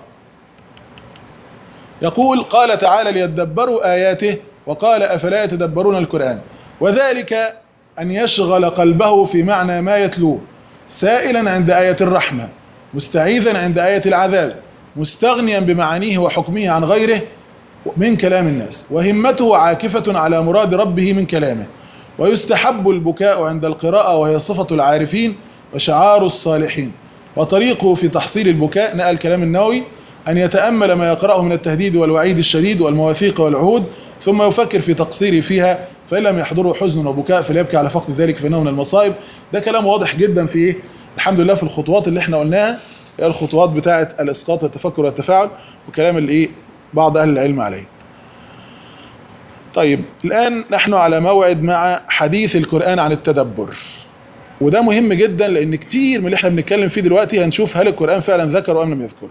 يقول قال تعالى ليدبروا آياته وقال أفلا يتدبرون القرآن وذلك أن يشغل قلبه في معنى ما يتلوه سائلا عند آية الرحمة مستعيذا عند آية العذاب مستغنيا بمعانيه وحكمه عن غيره من كلام الناس وهمته عاكفة على مراد ربه من كلامه ويستحب البكاء عند القراءة وهي صفة العارفين وشعار الصالحين وطريقه في تحصيل البكاء نقل كلام النووي أن يتأمل ما يقرأه من التهديد والوعيد الشديد والمواثيق والعهود ثم يفكر في تقصيره فيها فإن لم يحضره حزن وبكاء فليبكي على فقد ذلك فإنه من المصائب ده كلام واضح جدا في إيه؟ الحمد لله في الخطوات اللي احنا قلناها هي الخطوات بتاعة الإسقاط والتفكر والتفاعل وكلام الإيه بعض أهل العلم عليه طيب الآن نحن على موعد مع حديث القرآن عن التدبر وده مهم جدا لأن كتير من اللي احنا بنتكلم فيه دلوقتي هنشوف هل القرآن فعلا ذكر أم لم يذكره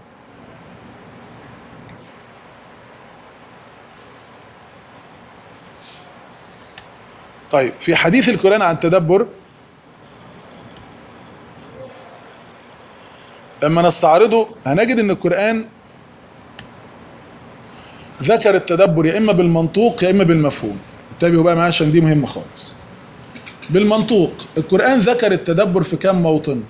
طيب في حديث القرآن عن التدبر لما نستعرضه هنجد ان القرآن ذكر التدبر يا اما بالمنطوق يا اما بالمفهوم انتبهوا بقى معايا عشان دي مهمة خالص بالمنطوق القرآن ذكر التدبر في كم موطن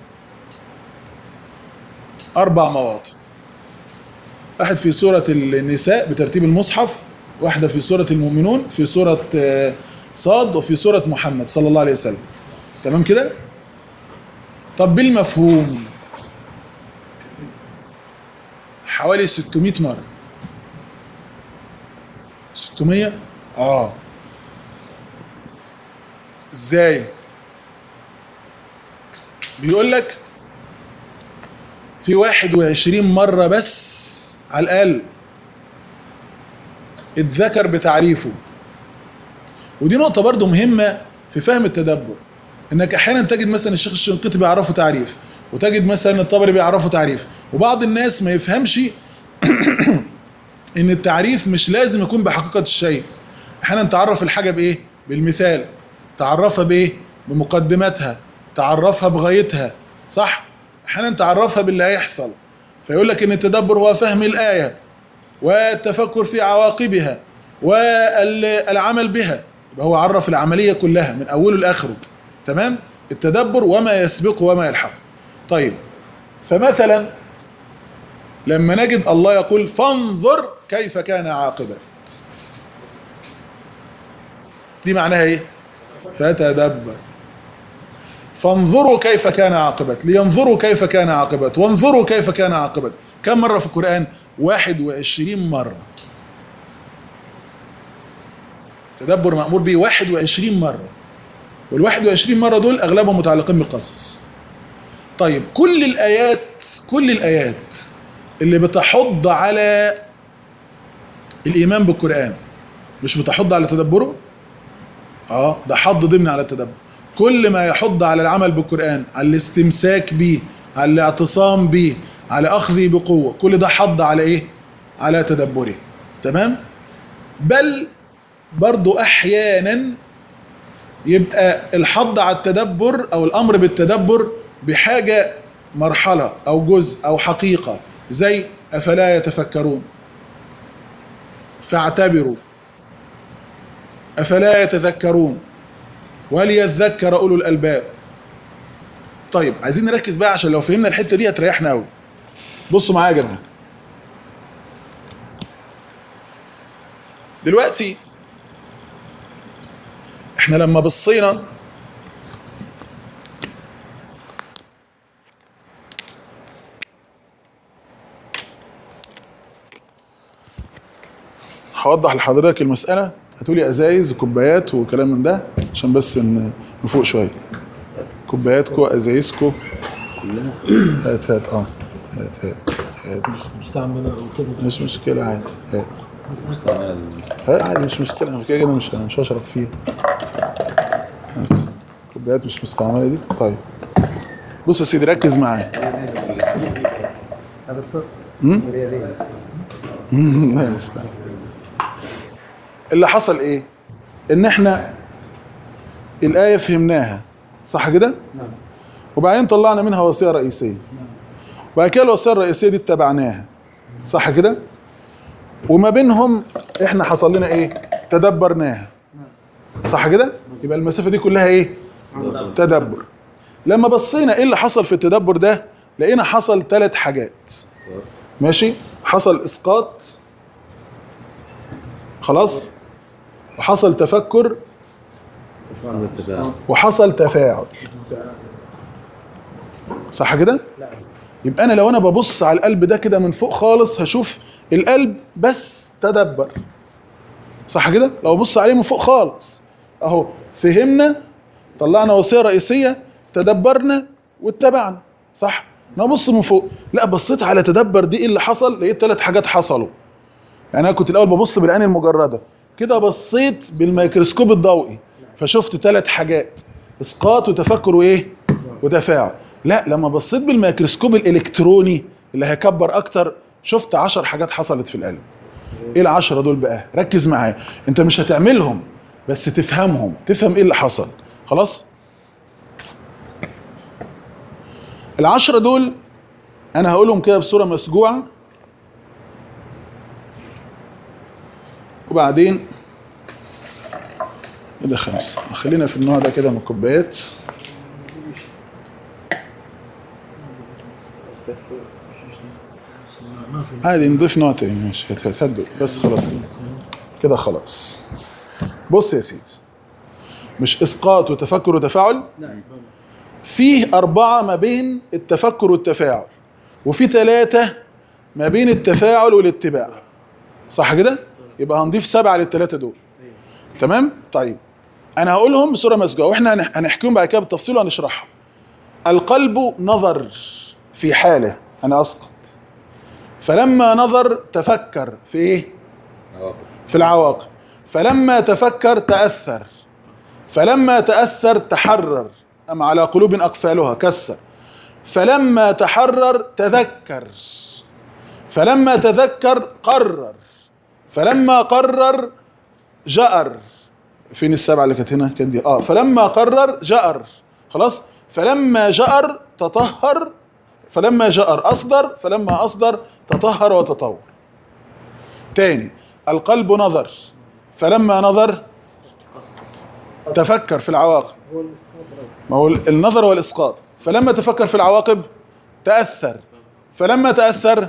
أربع مواطن واحد في سورة النساء بترتيب المصحف واحدة في سورة المؤمنون في سورة آه، صاد وفي سورة محمد صلى الله عليه وسلم تمام كده طب بالمفهوم حوالي 600 مرة 600 اه ازاي بيقول لك في 21 مرة بس على الأقل اتذكر بتعريفه ودي نقطة برضو مهمة في فهم التدبر انك احيانا تجد مثلا الشيخ الشنقيطي بيعرفه تعريف وتجد مثلا الطبري بيعرفه تعريف وبعض الناس ما يفهمش ان التعريف مش لازم يكون بحقيقة الشيء احيانا تعرف الحاجة بايه بالمثال تعرفها بايه بمقدماتها تعرفها بغايتها صح احيانا تعرفها باللي هيحصل فيقول لك ان التدبر هو فهم الآية والتفكر في عواقبها والعمل بها يبقى هو عرف العملية كلها من أوله لآخره تمام التدبر وما يسبقه وما يلحقه طيب فمثلا لما نجد الله يقول فانظر كيف كان عاقبة دي معناها ايه فتدبر فانظروا كيف كان عاقبة لينظروا كيف كان عاقبة وانظروا كيف كان عاقبة كم مرة في القرآن 21 مرة تدبر مأمور به 21 مرة وال 21 مرة دول أغلبهم متعلقين بالقصص طيب كل الآيات كل الآيات اللي بتحض على الإيمان بالقرآن مش بتحض على تدبره؟ اه ده حض ضمن على التدبر كل ما يحض على العمل بالقرآن على الاستمساك به على الاعتصام به على أخذه بقوة كل ده حض على إيه؟ على تدبره تمام؟ بل برضو أحيانا يبقى الحض على التدبر أو الأمر بالتدبر بحاجة مرحلة أو جزء أو حقيقة زي أفلا يتفكرون فاعتبروا أفلا يتذكرون وليذكر أولو الألباب طيب عايزين نركز بقى عشان لو فهمنا الحتة دي هتريحنا أوي بصوا معايا يا جماعة دلوقتي احنا لما بصينا هوضح لحضرتك المسألة هتقولي ازايز وكوبايات وكلام من ده عشان بس ن- نفوق شوية كوباياتكو ازايزكو كلها هات هات اه هات هات هات مستعمله وكذا مش مشكلة عادي هات هات عادي مش مشكلة أنا كده كده مش مش هشرب فيه بس كوبايات مش مستعملة دي طيب بص يا سيدي ركز معايا أمم؟ لا استنى. اللي حصل ايه؟ ان احنا الآية فهمناها صح كده؟ نعم وبعدين طلعنا منها وصية رئيسية وبعد كده الوصية الرئيسية دي اتبعناها صح كده؟ وما بينهم احنا حصل لنا ايه؟ تدبرناها صح كده؟ يبقى المسافة دي كلها ايه؟ تدبر لما بصينا ايه اللي حصل في التدبر ده؟ لقينا حصل ثلاث حاجات ماشي؟ حصل اسقاط خلاص؟ وحصل تفكر وحصل تفاعل صح كده؟ يبقى انا لو انا ببص على القلب ده كده من فوق خالص هشوف القلب بس تدبر صح كده؟ لو بص عليه من فوق خالص اهو فهمنا طلعنا وصيه رئيسيه تدبرنا واتبعنا صح؟ انا ببص من فوق لا بصيت على تدبر دي ايه اللي حصل؟ لقيت ثلاث حاجات حصلوا يعني انا كنت الاول ببص بالعين المجرده كده بصيت بالميكروسكوب الضوئي فشفت ثلاث حاجات اسقاط وتفكر وايه وتفاعل لا لما بصيت بالميكروسكوب الالكتروني اللي هيكبر اكتر شفت عشر حاجات حصلت في القلب ايه العشرة دول بقى ركز معايا انت مش هتعملهم بس تفهمهم تفهم ايه اللي حصل خلاص العشرة دول انا هقولهم كده بصورة مسجوعة وبعدين ده خمسة خلينا في النوع ده كده من الكوبايات عادي نضيف نوع تاني ماشي هت- هتهدوا بس خلاص كده كده خلاص بص يا سيدي مش اسقاط وتفكر وتفاعل فيه أربعة ما بين التفكر والتفاعل وفي ثلاثة ما بين التفاعل والاتباع صح كده؟ يبقى هنضيف سبعة للثلاثة دول تمام؟ طيب أنا هقولهم بصورة مسجوعة وإحنا هنح- هنحكيهم بعد كده بالتفصيل وهنشرحهم القلب نظر في حاله أنا أسقط فلما نظر تفكر في إيه؟ في العواقب فلما تفكر تأثر فلما تأثر تحرر أم على قلوب أقفالها كسر فلما تحرر تذكر فلما تذكر قرر فلما قرر جأر فين السبعة اللي كانت هنا كانت دي اه فلما قرر جأر خلاص فلما جأر تطهر فلما جأر أصدر فلما أصدر تطهر وتطور تاني القلب نظر فلما نظر تفكر في العواقب ما هو النظر والإسقاط فلما تفكر في العواقب تأثر فلما تأثر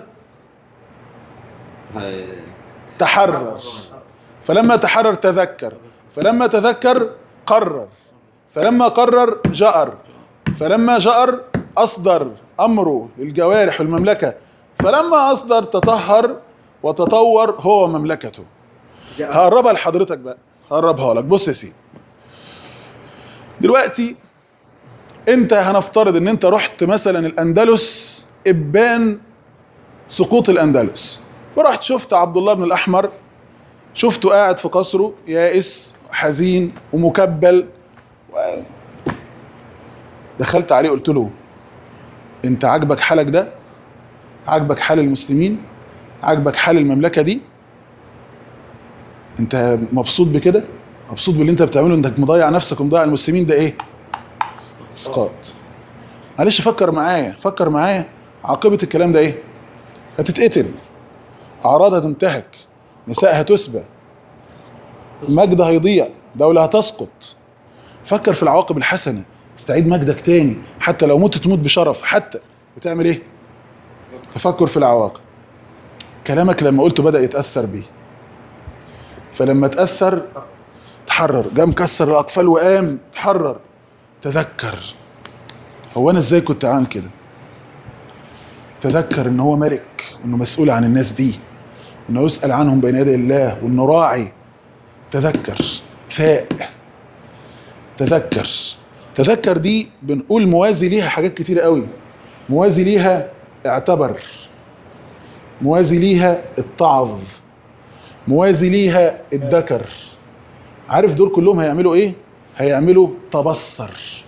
تحرر فلما تحرر تذكر فلما تذكر قرر فلما قرر جأر فلما جأر أصدر أمره للجوارح والمملكة فلما أصدر تطهر وتطور هو مملكته هقربها لحضرتك بقى هقربها لك بص يا سيدي دلوقتي انت هنفترض ان انت رحت مثلا الاندلس ابان سقوط الاندلس فرحت شفت عبد الله بن الاحمر شفته قاعد في قصره يائس حزين ومكبل و... دخلت عليه قلت له انت عاجبك حالك ده عاجبك حال المسلمين عاجبك حال المملكه دي انت مبسوط بكده مبسوط باللي انت بتعمله انك مضيع نفسك ومضيع المسلمين ده ايه اسقاط معلش فكر معايا فكر معايا عاقبه الكلام ده ايه هتتقتل اعراض هتنتهك نساء هتسبى مجد هيضيع دولة هتسقط فكر في العواقب الحسنة استعيد مجدك تاني حتى لو مت تموت بشرف حتى بتعمل ايه تفكر في العواقب كلامك لما قلته بدأ يتأثر بيه فلما تأثر تحرر جام كسر الأطفال وقام تحرر تذكر هو أنا إزاي كنت عامل كده تذكر إن هو ملك وإنه مسؤول عن الناس دي إنه يسأل عنهم بين يدي الله وإنه راعي تذكر فاق تذكر تذكر دي بنقول موازي ليها حاجات كتير قوي موازي ليها اعتبر موازي ليها اتعظ موازي ليها ادكر عارف دول كلهم هيعملوا ايه هيعملوا تبصر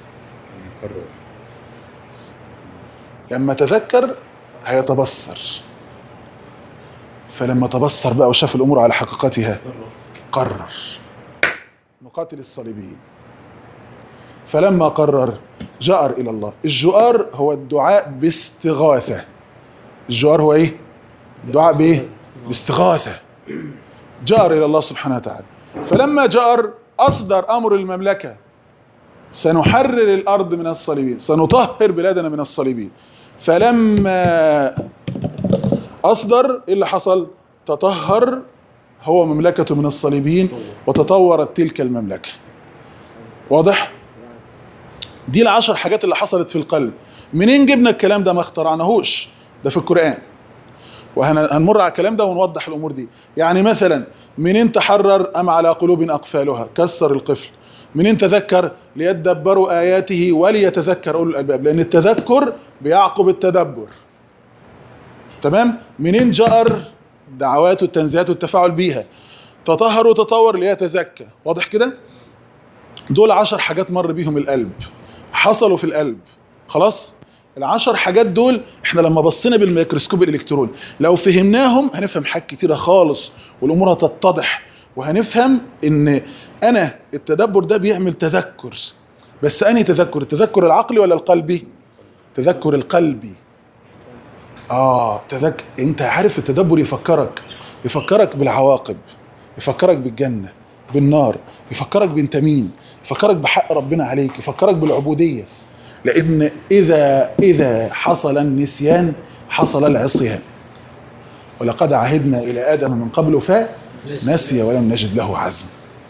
لما تذكر هيتبصر فلما تبصر بقى وشاف الامور على حقيقتها قرر نقاتل الصليبيين فلما قرر جأر الى الله الجؤار هو الدعاء باستغاثه الجؤار هو ايه الدعاء بايه باستغاثه جأر الى الله سبحانه وتعالى فلما جأر اصدر امر المملكه سنحرر الارض من الصليبين سنطهر بلادنا من الصليبين فلما اصدر ايه اللي حصل تطهر هو مملكته من الصليبيين وتطورت تلك المملكه واضح دي العشر حاجات اللي حصلت في القلب منين جبنا الكلام ده ما اخترعناهوش ده في القرآن وهنمر على الكلام ده ونوضح الأمور دي يعني مثلا منين تحرر أم على قلوب أقفالها كسر القفل منين تذكر ليدبروا آياته وليتذكر أولو الألباب لأن التذكر بيعقب التدبر تمام منين جأر دعوات والتنزيهات والتفاعل بيها تطهر وتطور ليتزكى واضح كده دول عشر حاجات مر بيهم القلب حصلوا في القلب خلاص العشر حاجات دول احنا لما بصينا بالميكروسكوب الالكتروني لو فهمناهم هنفهم حاجات كتيره خالص والامور هتتضح وهنفهم ان انا التدبر ده بيعمل تذكر بس انهي تذكر التذكر العقلي ولا القلبي تذكر القلبي اه تذكر انت عارف التدبر يفكرك يفكرك بالعواقب يفكرك بالجنه بالنار يفكرك بانت مين يفكرك بحق ربنا عليك يفكرك بالعبوديه لان اذا اذا حصل النسيان حصل العصيان ولقد عهدنا الى ادم من قبل فنسي ولم نجد له عزم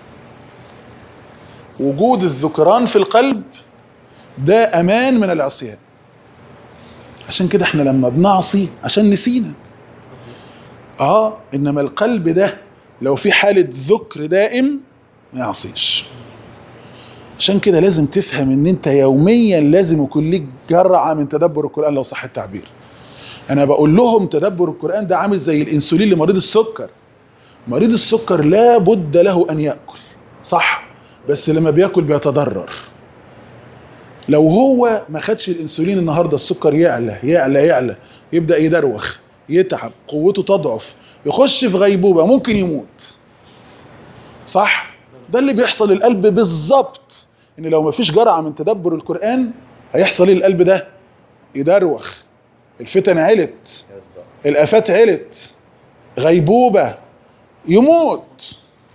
وجود الذكران في القلب ده امان من العصيان عشان كده احنا لما بنعصي عشان نسينا اه انما القلب ده لو في حالة ذكر دائم ما يعصيش عشان كده لازم تفهم ان انت يوميا لازم يكون ليك جرعة من تدبر القرآن لو صح التعبير انا بقول لهم تدبر القرآن ده عامل زي الانسولين لمريض السكر مريض السكر لا بد له ان يأكل صح بس لما بياكل بيتضرر لو هو ما خدش الانسولين النهارده السكر يعلى يعلى يعلى يبدا يدروخ يتعب قوته تضعف يخش في غيبوبه ممكن يموت صح ده اللي بيحصل للقلب بالظبط ان لو ما فيش جرعه من تدبر القران هيحصل ايه القلب ده يدروخ الفتن علت الافات علت غيبوبه يموت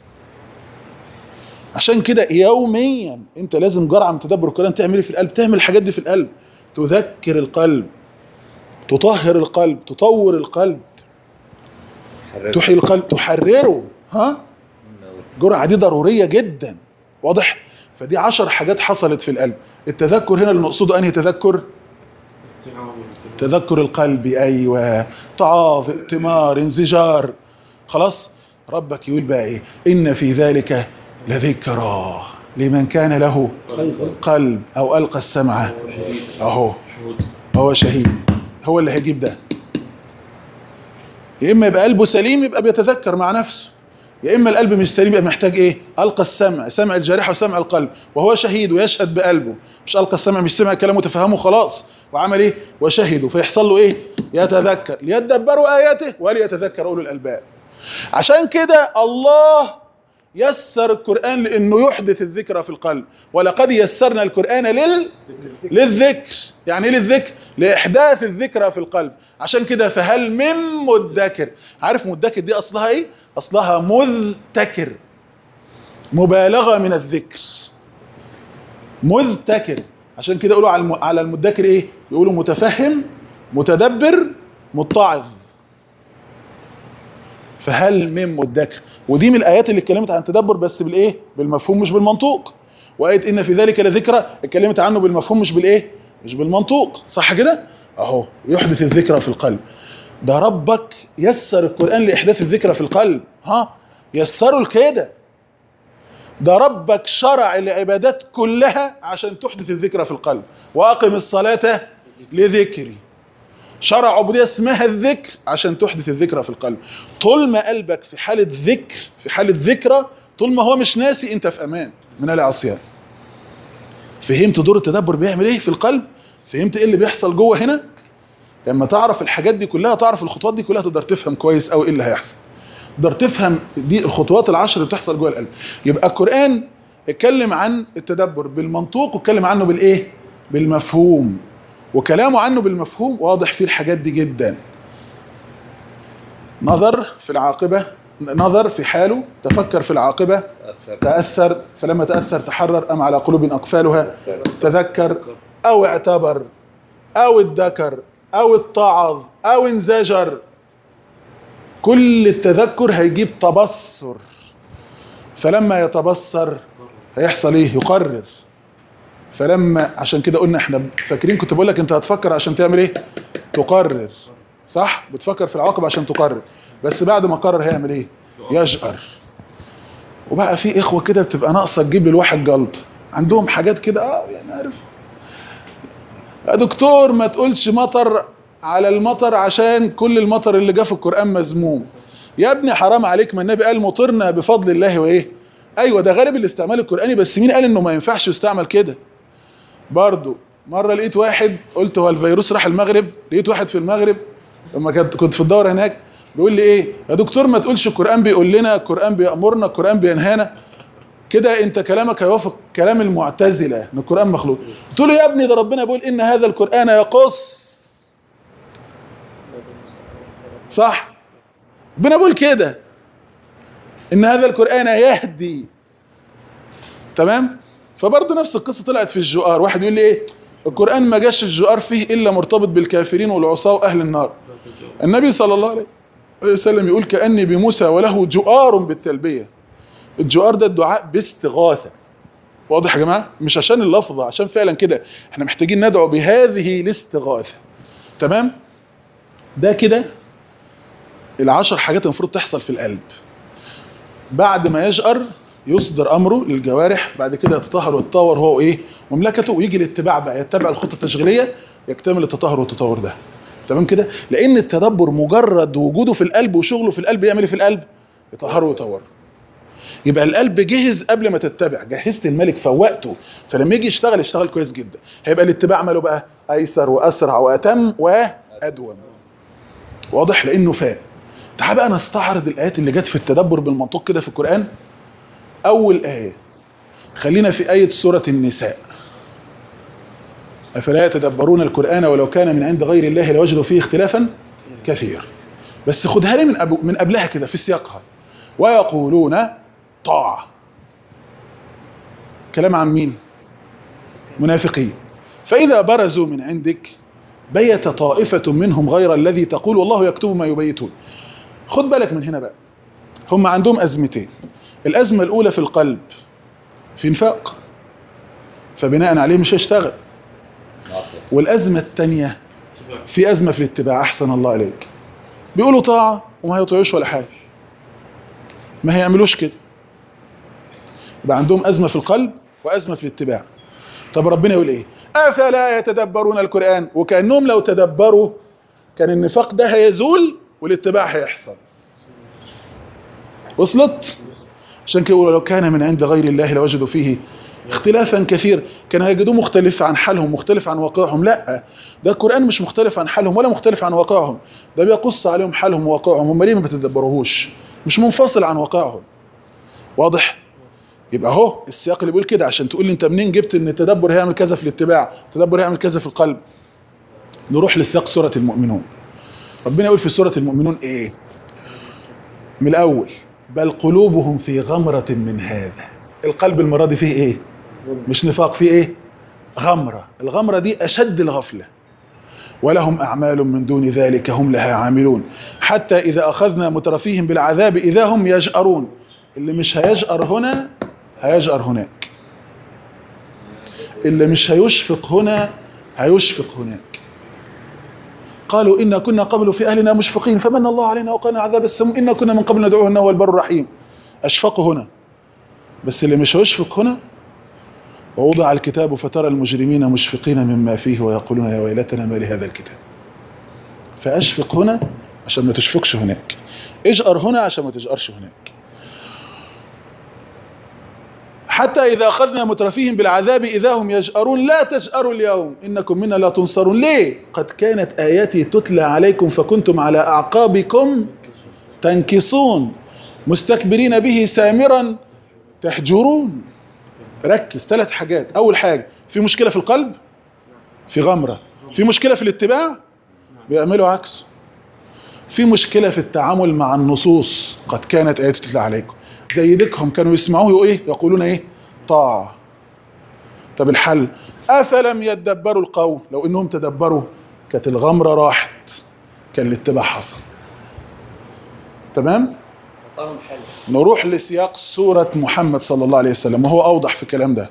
عشان كده يوميا انت لازم جرعه من تدبر القران تعمل ايه في القلب تعمل الحاجات دي في القلب تذكر القلب تطهر القلب تطور القلب تحيي القلب تحرره ها جرعه دي ضروريه جدا واضح فدي عشر حاجات حصلت في القلب التذكر هنا اللي نقصده انهي تذكر تذكر القلب ايوه تعاظ ائتمار انزجار خلاص ربك يقول بقى ايه ان في ذلك لذكرى لمن كان له قلب او القى السمع اهو هو شهيد هو اللي هيجيب ده يا اما يبقى قلبه سليم يبقى بيتذكر مع نفسه يا اما القلب مش سليم يبقى محتاج ايه القى السمع سمع الجارحه وسمع القلب وهو شهيد ويشهد بقلبه مش القى السمع مش سمع كلامه تفهمه خلاص وعمل ايه وشهدوا فيحصل له ايه يتذكر ليدبروا اياته وليتذكر اولو الالباب عشان كده الله يسر القرآن لأنه يحدث الذكرى في القلب ولقد يسرنا القرآن لل... للذكر يعني ايه للذكر لإحداث الذكرى في القلب عشان كده فهل من مدكر عارف مدكر دي أصلها ايه أصلها مذتكر مبالغة من الذكر مذتكر عشان كده يقولوا على الم... على المدكر ايه يقولوا متفهم متدبر متعظ فهل من مدكر ودي من الايات اللي اتكلمت عن التدبر بس بالايه بالمفهوم مش بالمنطوق وايه ان في ذلك لذكرى اتكلمت عنه بالمفهوم مش بالايه مش بالمنطوق صح كده اهو يحدث الذكرى في القلب ده ربك يسر القران لاحداث الذكرى في القلب ها يسروا لكده ده ربك شرع العبادات كلها عشان تحدث الذكرى في القلب واقم الصلاه لذكري شرع عبودية اسمها الذكر عشان تحدث الذكرى في القلب طول ما قلبك في حالة ذكر في حالة ذكرى طول ما هو مش ناسي انت في امان من العصيان فهمت دور التدبر بيعمل ايه في القلب فهمت ايه اللي بيحصل جوه هنا لما تعرف الحاجات دي كلها تعرف الخطوات دي كلها تقدر تفهم كويس قوي ايه اللي هيحصل تقدر تفهم دي الخطوات العشر اللي بتحصل جوه القلب يبقى القرآن اتكلم عن التدبر بالمنطوق واتكلم عنه بالايه بالمفهوم وكلامه عنه بالمفهوم واضح فيه الحاجات دي جدا نظر في العاقبة نظر في حاله تفكر في العاقبة تأثر تأثر فلما تأثر تحرر أم على قلوب أقفالها تذكر أو اعتبر أو ادكر أو اتعظ أو انزجر كل التذكر هيجيب تبصر فلما يتبصر هيحصل ايه يقرر فلما عشان كده قلنا احنا فاكرين كنت بقول لك انت هتفكر عشان تعمل ايه تقرر صح بتفكر في العواقب عشان تقرر بس بعد ما قرر هيعمل ايه يجأر وبقى في اخوه كده بتبقى ناقصه تجيب للواحد جلطه عندهم حاجات كده اه يعني عارف يا دكتور ما تقولش مطر على المطر عشان كل المطر اللي جه في القران مذموم يا ابني حرام عليك ما النبي قال مطرنا بفضل الله وايه ايوه ده غالب الاستعمال القراني بس مين قال انه ما ينفعش يستعمل كده برضو مره لقيت واحد قلت هو الفيروس راح المغرب لقيت واحد في المغرب لما كنت كنت في الدوره هناك بيقول لي ايه يا دكتور ما تقولش القران بيقول لنا القران بيامرنا القران بينهانا كده انت كلامك هيوافق كلام المعتزله ان القران مخلوق قلت له يا ابني ده ربنا بيقول ان هذا القران يقص صح ربنا بيقول كده ان هذا القران يهدي تمام فبرضه نفس القصه طلعت في الجؤار واحد يقول لي ايه القران ما جاش الجؤار فيه الا مرتبط بالكافرين والعصاه واهل النار النبي صلى الله عليه وسلم يقول كاني بموسى وله جؤار بالتلبيه الجؤار ده الدعاء باستغاثه واضح يا جماعه مش عشان اللفظه عشان فعلا كده احنا محتاجين ندعو بهذه الاستغاثه تمام ده كده العشر حاجات المفروض تحصل في القلب بعد ما يجأر يصدر امره للجوارح بعد كده يتطهر ويتطور هو ايه مملكته ويجي الاتباع بقى يتبع الخطه التشغيليه يكتمل التطهر والتطور ده تمام كده لان التدبر مجرد وجوده في القلب وشغله في القلب يعمل ايه في القلب يطهره ويطور يبقى القلب جهز قبل ما تتبع جهزت الملك فوقته فلما يجي يشتغل يشتغل كويس جدا هيبقى الاتباع ماله بقى ايسر واسرع واتم وادوم واضح لانه فاق تعال بقى نستعرض الايات اللي جت في التدبر بالمنطق كده في القران اول ايه خلينا في ايه سوره النساء افلا يتدبرون القران ولو كان من عند غير الله لوجدوا فيه اختلافا كثير بس خدها لي من أبو من قبلها كده في سياقها ويقولون طاعه كلام عن مين منافقين فاذا برزوا من عندك بيت طائفه منهم غير الذي تقول والله يكتب ما يبيتون خد بالك من هنا بقى هم عندهم ازمتين الازمه الاولى في القلب في انفاق فبناء عليه مش هيشتغل والازمه الثانيه في ازمه في الاتباع احسن الله عليك بيقولوا طاعه وما هيطيعوش ولا حاجه ما هيعملوش كده يبقى عندهم ازمه في القلب وازمه في الاتباع طب ربنا يقول ايه افلا يتدبرون القران وكانهم لو تدبروا كان النفاق ده هيزول والاتباع هيحصل وصلت عشان كده يقولوا لو كان من عند غير الله لوجدوا فيه اختلافا كثير كان هيجدوه مختلف عن حالهم مختلف عن واقعهم لا ده القرآن مش مختلف عن حالهم ولا مختلف عن واقعهم ده بيقص عليهم حالهم وواقعهم هم ليه ما بتدبروهوش مش منفصل عن واقعهم واضح يبقى اهو السياق اللي بيقول كده عشان تقول لي انت منين جبت ان التدبر هيعمل كذا في الاتباع التدبر هيعمل كذا في القلب نروح لسياق سورة المؤمنون ربنا يقول في سورة المؤمنون ايه من الاول بل قلوبهم في غمرة من هذا القلب المرة دي فيه ايه مش نفاق فيه ايه غمرة الغمرة دي اشد الغفلة ولهم اعمال من دون ذلك هم لها عاملون حتى اذا اخذنا مترفيهم بالعذاب اذا هم يجأرون اللي مش هيجأر هنا هيجأر هناك اللي مش هيشفق هنا هيشفق هناك قالوا إنا كنا قبل في أهلنا مشفقين فمن الله علينا وقنا عذاب السموم إنا كنا من قبل ندعوه إنه هو البر الرحيم أشفقوا هنا بس اللي مش هيشفق هنا ووضع الكتاب فترى المجرمين مشفقين مما فيه ويقولون يا ويلتنا ما لهذا الكتاب فأشفق هنا عشان ما تشفقش هناك اجأر هنا عشان ما تجأرش هناك حتى إذا أخذنا مترفيهم بالعذاب إذا هم يجأرون لا تجأروا اليوم إنكم منا لا تنصرون ليه؟ قد كانت آياتي تتلى عليكم فكنتم على أعقابكم تنكصون مستكبرين به سامرا تحجرون ركز ثلاث حاجات أول حاجة في مشكلة في القلب في غمرة في مشكلة في الاتباع بيعملوا عكسه في مشكلة في التعامل مع النصوص قد كانت آياتي تتلى عليكم زي ديكهم كانوا يسمعوه يقولوا ايه يقولون ايه طاعة طب الحل افلم يدبروا القول لو انهم تدبروا كانت الغمرة راحت كان الاتباع حصل تمام طعم حلو نروح لسياق سورة محمد صلى الله عليه وسلم وهو أوضح في الكلام ده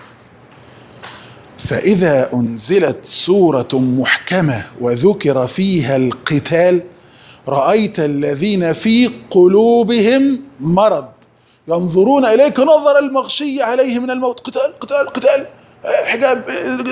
فإذا أنزلت سورة محكمة وذكر فيها القتال رأيت الذين في قلوبهم مرض ينظرون إليك نظر المغشي عليه من الموت قتال قتال قتال حجاب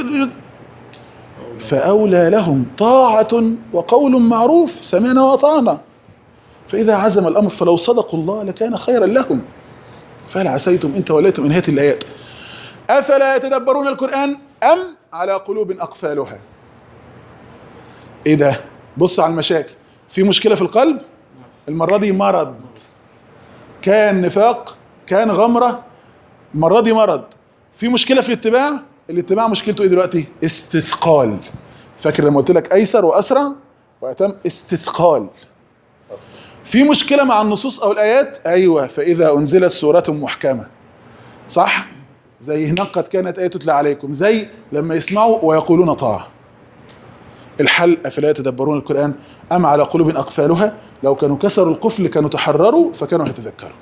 فأولى لهم طاعة وقول معروف سمعنا وأطعنا فإذا عزم الأمر فلو صدقوا الله لكان خيرا لهم فهل عسيتم إن توليتم إن هات الآيات أفلا يتدبرون القرآن أم على قلوب أقفالها إيه ده بص على المشاكل في مشكلة في القلب المرة دي مرض كان نفاق كان غمرة المره دي مرض في مشكله في الاتباع الاتباع مشكلته ايه دلوقتي استثقال فاكر لما قلت لك ايسر واسرع واتم استثقال في مشكله مع النصوص او الايات ايوه فاذا انزلت سوره محكمه صح زي هناك قد كانت ايه تتلى عليكم زي لما يسمعوا ويقولون طاعه الحل افلا يتدبرون القران ام على قلوب اقفالها لو كانوا كسروا القفل كانوا تحرروا فكانوا يتذكروا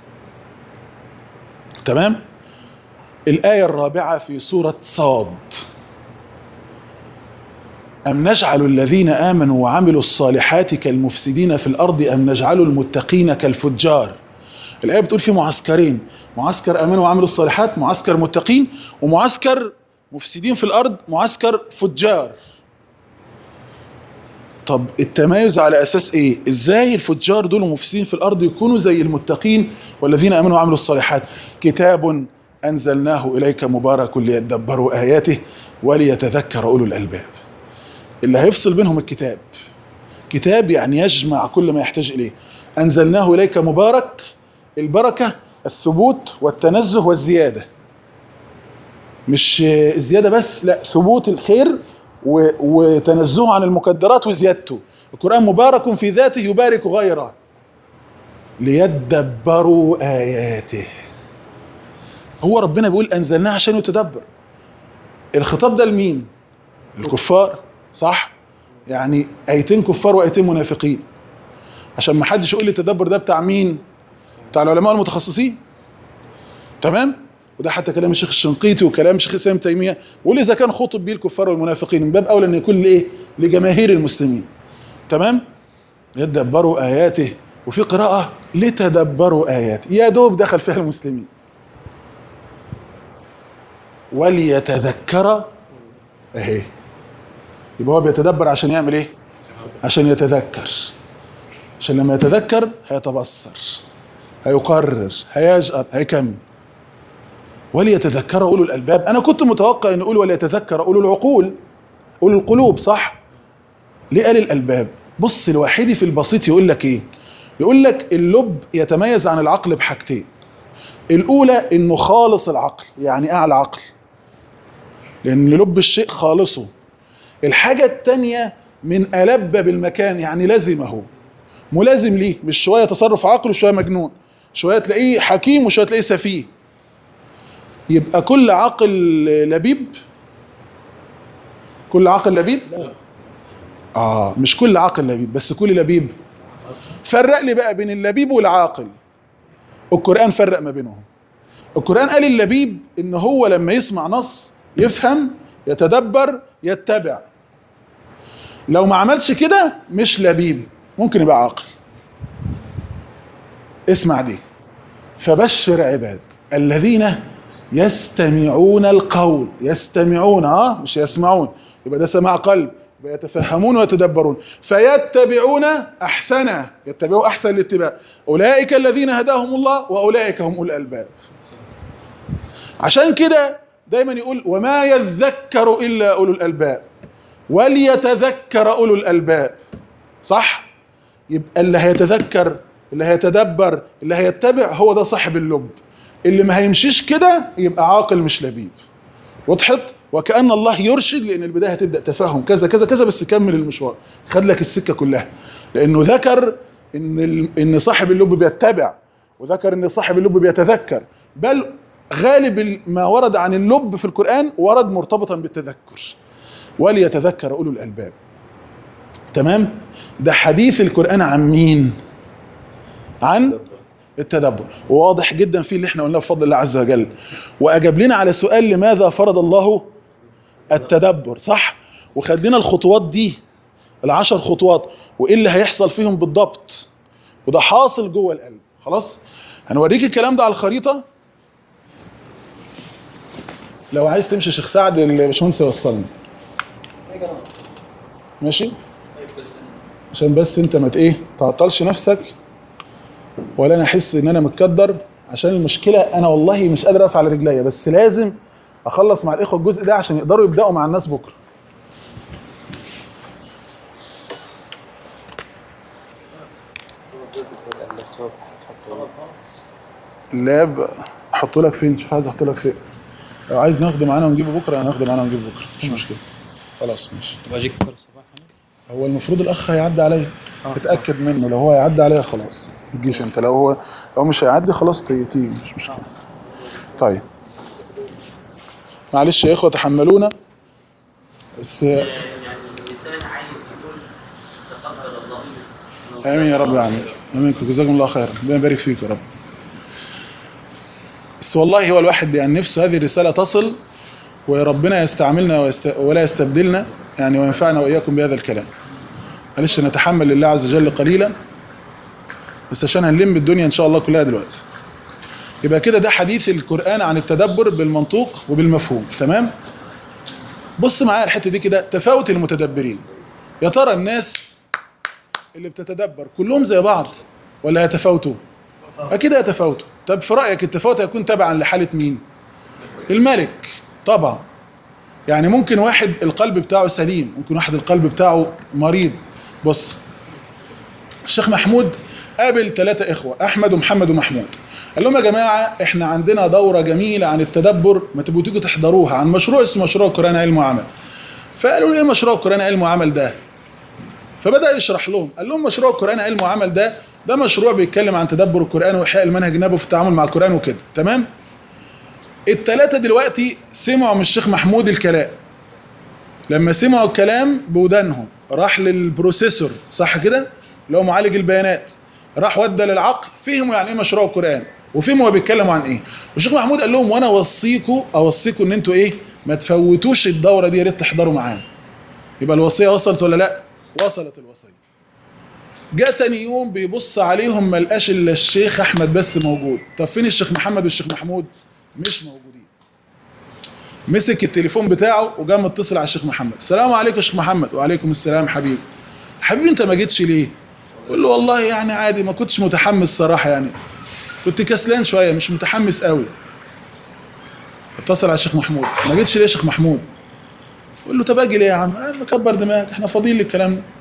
تمام الآية الرابعة في سورة صاد أم نجعل الذين آمنوا وعملوا الصالحات كالمفسدين في الأرض أم نجعل المتقين كالفجار الآية بتقول في معسكرين معسكر آمنوا وعملوا الصالحات معسكر متقين ومعسكر مفسدين في الأرض معسكر فجار طب التمايز على اساس ايه؟ ازاي الفجار دول المفسدين في الارض يكونوا زي المتقين والذين امنوا وعملوا الصالحات؟ كتاب انزلناه اليك مبارك ليدبروا اياته وليتذكر اولو الالباب. اللي هيفصل بينهم الكتاب. كتاب يعني يجمع كل ما يحتاج اليه. انزلناه اليك مبارك البركه الثبوت والتنزه والزياده. مش الزياده بس لا ثبوت الخير و- وتنزهه عن المكدرات وزيادته القرآن مبارك في ذاته يبارك غيره ليدبروا آياته هو ربنا بيقول أنزلناه عشان يتدبر الخطاب ده لمين الكفار صح يعني آيتين كفار وآيتين منافقين عشان ما حدش يقول لي التدبر ده بتاع مين بتاع العلماء المتخصصين تمام وده حتى كلام الشيخ الشنقيطي وكلام الشيخ الاسلام ابن تيميه ويقول اذا كان خطب به الكفار والمنافقين من باب اولى ان يكون لايه؟ لجماهير المسلمين. تمام؟ يدبروا اياته وفي قراءه لتدبروا اياته يا دوب دخل فيها المسلمين. وليتذكر اهي يبقى هو بيتدبر عشان يعمل ايه؟ عشان يتذكر عشان لما يتذكر هيتبصر هيقرر هيجأر هيكمل وليتذكر اولو الالباب انا كنت متوقع ان يقول وليتذكر اولو العقول اولو القلوب صح ليه قال الالباب بص الواحدي في البسيط يقول لك ايه يقول لك اللب يتميز عن العقل بحاجتين الاولى انه خالص العقل يعني اعلى عقل لان لب الشيء خالصه الحاجه الثانيه من الب بالمكان يعني لزمه ملازم ليه مش شويه تصرف عقل وشويه مجنون شويه تلاقيه حكيم وشويه تلاقيه سفيه يبقى كل عاقل لبيب كل عاقل لبيب اه مش كل عاقل لبيب بس كل لبيب فرق لي بقى بين اللبيب والعاقل القرآن فرق ما بينهم القرآن قال اللبيب ان هو لما يسمع نص يفهم يتدبر يتبع لو ما عملش كده مش لبيب ممكن يبقى عاقل اسمع دي فبشر عباد الذين يستمعون القول يستمعون اه مش يسمعون يبقى ده سماع قلب يبقى يتفهمون ويتدبرون فيتبعون احسنه يتبعوا احسن الاتباع اولئك الذين هداهم الله واولئك هم اولي الالباب عشان كده دايما يقول وما يذكر الا اولو الالباب وليتذكر اولو الالباب صح يبقى اللي هيتذكر اللي هيتدبر اللي هيتبع هو ده صاحب اللب اللي ما هيمشيش كده يبقى عاقل مش لبيب وضحت وكأن الله يرشد لأن البداية هتبدأ تفهم كذا كذا كذا بس كمل المشوار خد لك السكة كلها لأنه ذكر إن ال- إن صاحب اللب بيتبع وذكر إن صاحب اللب بيتذكر بل غالب ال- ما ورد عن اللب في القرآن ورد مرتبطا بالتذكر وليتذكر أولو الألباب تمام ده حديث القرآن عن مين عن التدبر وواضح جدا فيه اللي احنا قلناه بفضل الله عز وجل واجاب لنا على سؤال لماذا فرض الله التدبر صح وخد لنا الخطوات دي العشر خطوات وايه اللي هيحصل فيهم بالضبط وده حاصل جوه القلب خلاص هنوريك الكلام ده على الخريطه لو عايز تمشي شيخ سعد الباشمهندس يوصلني ماشي عشان بس انت ما ت- ايه تعطلش نفسك ولا انا احس ان انا متكدر عشان المشكله انا والله مش قادر اقف على رجليا بس لازم اخلص مع الاخوه الجزء ده عشان يقدروا يبداوا مع الناس بكره اللاب احطه لك فين شوف عايز احطه لك فين لو عايز ناخده معانا ونجيبه بكره هناخده معانا ونجيبه بكره مش مشكله خلاص ماشي طب اجيك بكره الصباح هو المفروض الاخ هيعدي عليا اتاكد منه لو هو هيعدي عليا خلاص ما تجيش انت لو هو لو مش هيعدي خلاص تي- تيجي مش مشكله طيب معلش يا اخوه تحملونا بس يعني الانسان عايز يقول تقبل الله امين يا رب العالمين امين جزاكم الله خيرا ربنا يبارك فيك يا رب بس والله هو الواحد يعني نفسه هذه الرساله تصل وربنا يستعملنا ويست... ولا يستبدلنا يعني وينفعنا واياكم بهذا الكلام معلش نتحمل لله عز وجل قليلا بس عشان هنلم الدنيا ان شاء الله كلها دلوقتي يبقى كده ده حديث القران عن التدبر بالمنطوق وبالمفهوم تمام بص معايا الحته دي كده تفاوت المتدبرين يا ترى الناس اللي بتتدبر كلهم زي بعض ولا يتفاوتوا اكيد يتفاوتوا طب في رايك التفاوت هيكون تبعا لحاله مين الملك طبعا يعني ممكن واحد القلب بتاعه سليم ممكن واحد القلب بتاعه مريض بص الشيخ محمود قابل ثلاثة إخوة أحمد ومحمد ومحمود قال لهم يا جماعة إحنا عندنا دورة جميلة عن التدبر ما تبقوا تيجوا تحضروها عن مشروع اسمه مشروع القرآن علم وعمل فقالوا له إيه مشروع القرآن علم وعمل ده فبدأ يشرح لهم قال لهم مشروع القرآن علم وعمل ده ده مشروع بيتكلم عن تدبر القرآن وإحياء المنهج النبوي في التعامل مع القرآن وكده تمام التلاتة دلوقتي سمعوا من الشيخ محمود الكلام لما سمعوا الكلام بودانهم راح للبروسيسور صح كده اللي هو معالج البيانات راح ودى للعقل فهموا يعني ايه مشروع القرآن وفهموا هو بيتكلموا عن ايه والشيخ محمود قال لهم وانا اوصيكم اوصيكم ان انتوا ايه ما تفوتوش الدورة دي يا ريت تحضروا معانا يبقى الوصية وصلت ولا لا وصلت الوصية جاء تاني يوم بيبص عليهم ما لقاش الا الشيخ احمد بس موجود طب فين الشيخ محمد والشيخ محمود مش موجودين مسك التليفون بتاعه وجا متصل على الشيخ محمد السلام عليكم يا شيخ محمد وعليكم السلام حبيبي حبيبي انت ما جيتش ليه قول له والله يعني عادي ما كنتش متحمس صراحه يعني كنت كسلان شويه مش متحمس قوي اتصل على الشيخ محمود ما جيتش ليه يا شيخ محمود قول له طب اجي ليه يا عم آه مكبر دماغك احنا فاضيين للكلام ده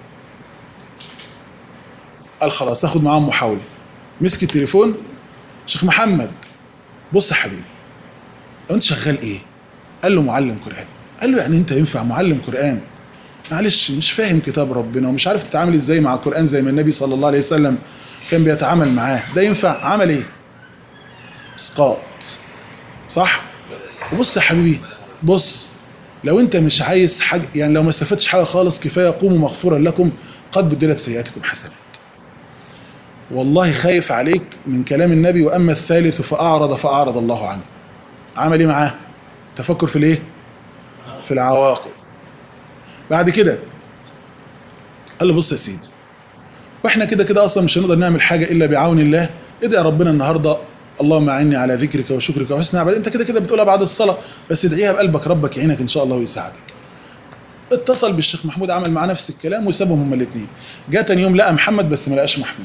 قال خلاص اخد معاهم محاوله مسك التليفون شيخ محمد بص يا حبيبي انت شغال ايه قال له معلم قران قال له يعني انت ينفع معلم قران معلش مش فاهم كتاب ربنا ومش عارف تتعامل ازاي مع القران زي ما النبي صلى الله عليه وسلم كان بيتعامل معاه ده ينفع عمل ايه اسقاط صح وبص يا حبيبي بص لو انت مش عايز حاجه يعني لو ما استفدتش حاجه خالص كفايه قوموا مغفورا لكم قد بدلت سيئاتكم حسنات والله خايف عليك من كلام النبي واما الثالث فاعرض فاعرض الله عنه عمل ايه معاه تفكر في الايه في العواقب بعد كده قال له بص يا سيدي واحنا كده كده اصلا مش هنقدر نعمل حاجه الا بعون الله ادعي ربنا النهارده اللهم اعني على ذكرك وشكرك وحسن عبادتك انت كده كده بتقولها بعد الصلاه بس ادعيها بقلبك ربك يعينك ان شاء الله ويساعدك اتصل بالشيخ محمود عمل معاه نفس الكلام وسابهم هما الاثنين جاء تاني يوم لقى محمد بس ما لقاش محمود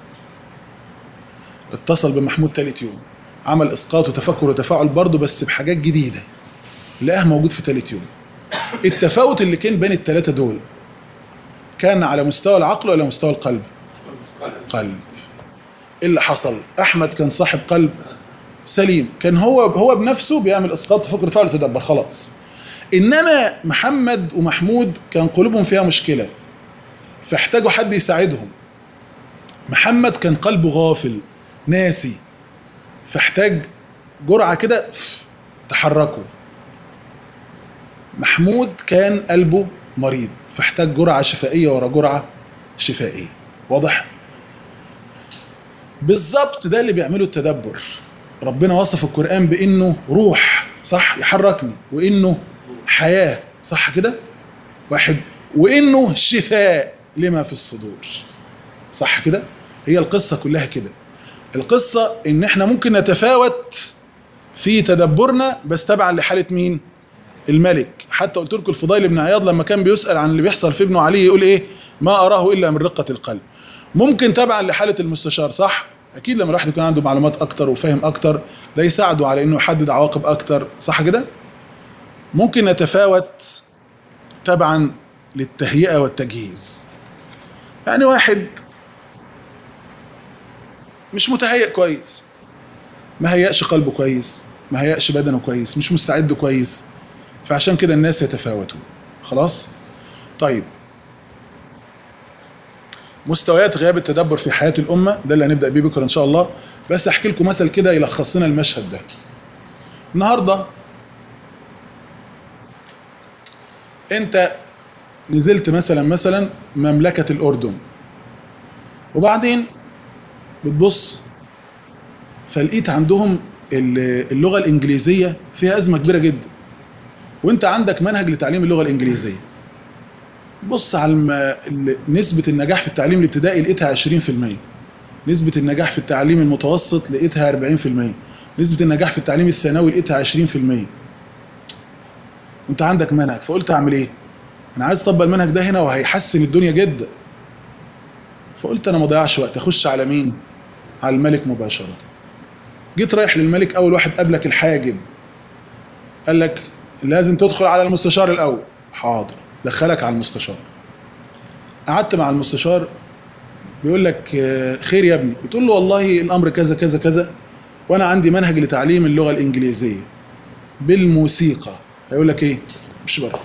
اتصل بمحمود تالت يوم عمل اسقاط وتفكر وتفاعل برضه بس بحاجات جديده لقاه موجود في تالت يوم التفاوت اللي كان بين الثلاثه دول كان على مستوى العقل ولا مستوى القلب قلب ايه اللي حصل احمد كان صاحب قلب سليم كان هو هو بنفسه بيعمل اسقاط تفكر تفاعل وتدبر خلاص انما محمد ومحمود كان قلوبهم فيها مشكله فاحتاجوا حد يساعدهم محمد كان قلبه غافل ناسي فاحتاج جرعه كده تحركه محمود كان قلبه مريض فاحتاج جرعه شفائيه ورا جرعه شفائيه واضح بالظبط ده اللي بيعمله التدبر ربنا وصف القرآن بأنه روح صح يحركني وإنه حياة صح كده واحد وإنه شفاء لما في الصدور صح كده هي القصة كلها كده القصة إن إحنا ممكن نتفاوت في تدبرنا بس تبعا لحالة مين الملك حتى قلت لكم الفضيل بن عياض لما كان بيسأل عن اللي بيحصل في ابنه علي يقول إيه ما أراه إلا من رقة القلب ممكن تبعا لحالة المستشار صح اكيد لما الواحد يكون عنده معلومات اكتر وفاهم اكتر ده يساعده على انه يحدد عواقب اكتر صح كده ممكن نتفاوت تبعا للتهيئه والتجهيز يعني واحد مش متهيئ كويس ما هيأش قلبه كويس ما هيأش بدنه كويس مش مستعد كويس فعشان كده الناس يتفاوتون خلاص طيب مستويات غياب التدبر في حياة الأمة ده اللي هنبدأ بيه بكرة إن شاء الله بس أحكي لكم مثل كده يلخص لنا المشهد ده النهاردة أنت نزلت مثلا مثلا مملكة الأردن وبعدين بتبص فلقيت عندهم ال- اللغة الإنجليزية فيها أزمة كبيرة جدا وأنت عندك منهج لتعليم اللغة الإنجليزية بص على الم... ال- نسبة النجاح في التعليم الابتدائي لقيتها 20% نسبة النجاح في التعليم المتوسط لقيتها 40% نسبة النجاح في التعليم الثانوي لقيتها 20% وانت عندك منهج فقلت اعمل ايه؟ انا عايز اطبق المنهج ده هنا وهيحسن الدنيا جدا فقلت انا ما اضيعش وقت اخش على مين؟ على الملك مباشرة جيت رايح للملك اول واحد قابلك الحاجب قال لك لازم تدخل على المستشار الاول حاضر دخلك على المستشار قعدت مع المستشار بيقول لك آه، خير يا ابني بتقول له والله الامر كذا كذا كذا وانا عندي منهج لتعليم اللغه الانجليزيه بالموسيقى هيقول لك ايه مش بره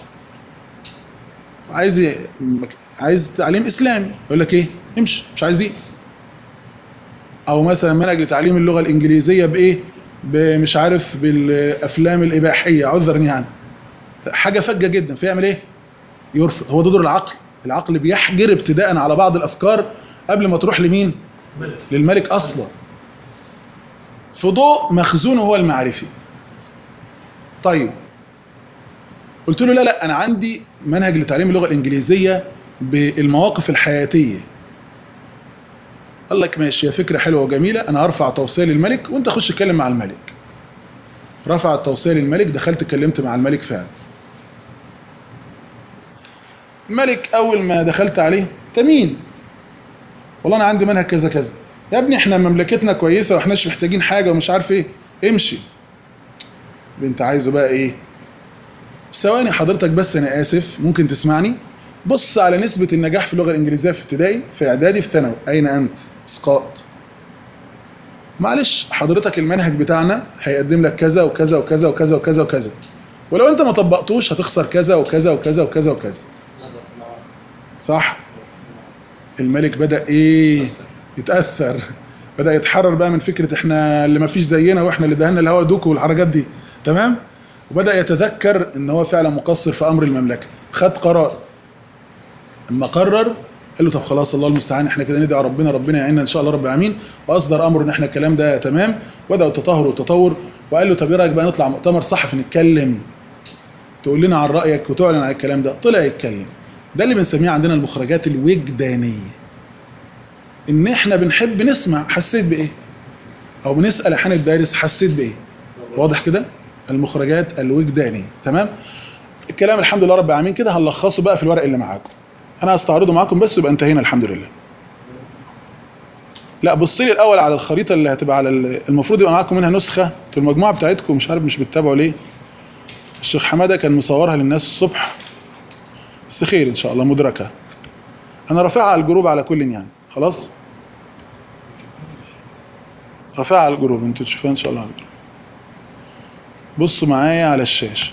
عايز إيه؟ مك- عايز تعليم اسلامي يقول لك ايه امشي مش عايز ايه او مثلا منهج لتعليم اللغه الانجليزيه بايه مش عارف بالافلام الاباحيه عذرا يعني حاجه فجه جدا فيعمل ايه يرفض هو ده دور العقل العقل بيحجر ابتداء على بعض الافكار قبل ما تروح لمين ملك للملك اصلا في ضوء مخزونه هو المعرفي طيب قلت له لا لا انا عندي منهج لتعليم اللغه الانجليزيه بالمواقف الحياتيه قال لك ماشي هي فكره حلوه وجميله انا هرفع توصيه للملك وانت خش اتكلم مع الملك رفع التوصيه للملك دخلت اتكلمت مع الملك فعلا الملك اول ما دخلت عليه انت مين والله انا عندي منهج كذا كذا يا ابني احنا مملكتنا كويسه واحناش محتاجين حاجه ومش عارف ايه امشي انت عايزه بقى ايه ثواني حضرتك بس انا اسف ممكن تسمعني بص على نسبة النجاح في اللغة الإنجليزية في ابتدائي في إعدادي في ثانوي أين أنت؟ إسقاط معلش حضرتك المنهج بتاعنا هيقدم لك كذا وكذا وكذا وكذا وكذا وكذا ولو أنت ما طبقتوش هتخسر كذا وكذا وكذا وكذا وكذا صح؟ الملك بدأ إيه؟ يتأثر بدأ يتحرر بقى من فكرة إحنا اللي ما فيش زينا وإحنا اللي دهنا الهوا دوكو والحركات دي تمام؟ وبدأ يتذكر إن هو فعلا مقصر في أمر المملكة خد قرار اما قرر قال له طب خلاص الله المستعان احنا كده ندعي ربنا ربنا يعيننا ان شاء الله رب العالمين واصدر امره ان احنا الكلام ده تمام بداوا التطهر والتطور وقال له طب ايه رايك بقى نطلع مؤتمر صحفي نتكلم تقول لنا عن رايك وتعلن عن الكلام ده طلع يتكلم ده اللي بنسميه عندنا المخرجات الوجدانيه ان احنا بنحب نسمع حسيت بايه او بنسال احيانا الدارس حسيت بايه واضح كده المخرجات الوجدانيه تمام الكلام الحمد لله رب العالمين كده هنلخصه بقى في الورق اللي معاكم انا هستعرضه معاكم بس يبقى انتهينا الحمد لله لا بص لي الاول على الخريطه اللي هتبقى على ال- المفروض يبقى معاكم منها نسخه انتوا المجموعه بتاعتكم مش عارف مش بتتابعوا ليه الشيخ حماده كان مصورها للناس الصبح بس خير ان شاء الله مدركه انا رافعها على الجروب على كل يعني خلاص رافعها على الجروب انتوا تشوفوها ان شاء الله على الجروب بصوا معايا على الشاشه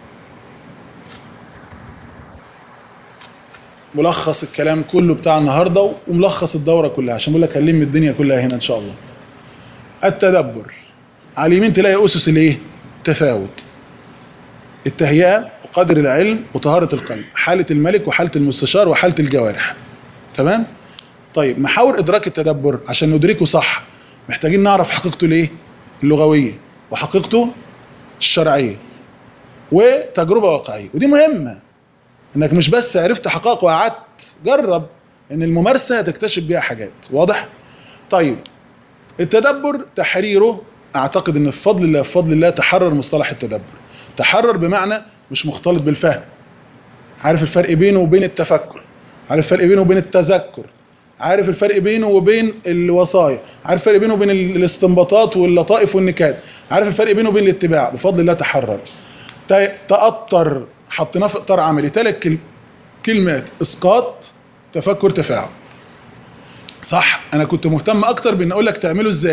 ملخص الكلام كله بتاع النهارده وملخص الدوره كلها عشان بقول لك هنلم الدنيا كلها هنا ان شاء الله. التدبر على اليمين تلاقي اسس الايه؟ تفاوت. التهيئه وقدر العلم وطهاره القلب، حاله الملك وحاله المستشار وحاله الجوارح. تمام؟ طيب محاور ادراك التدبر عشان ندركه صح محتاجين نعرف حقيقته الايه؟ اللغويه وحقيقته الشرعيه وتجربه واقعيه ودي مهمه انك مش بس عرفت حقائق وقعدت جرب ان الممارسه هتكتشف بيها حاجات واضح طيب التدبر تحريره اعتقد ان بفضل الله بفضل الله تحرر مصطلح التدبر تحرر بمعنى مش مختلط بالفهم عارف الفرق بينه وبين التفكر عارف الفرق بينه وبين التذكر عارف الفرق بينه وبين الوصايا عارف الفرق بينه وبين ال- الاستنباطات واللطائف والنكات عارف الفرق بينه وبين الاتباع بفضل الله تحرر ت- تأطر حطيناه في اطار عملي ثلاث كل... كلمات اسقاط تفكر تفاعل صح انا كنت مهتم اكتر بان اقول لك تعمله ازاي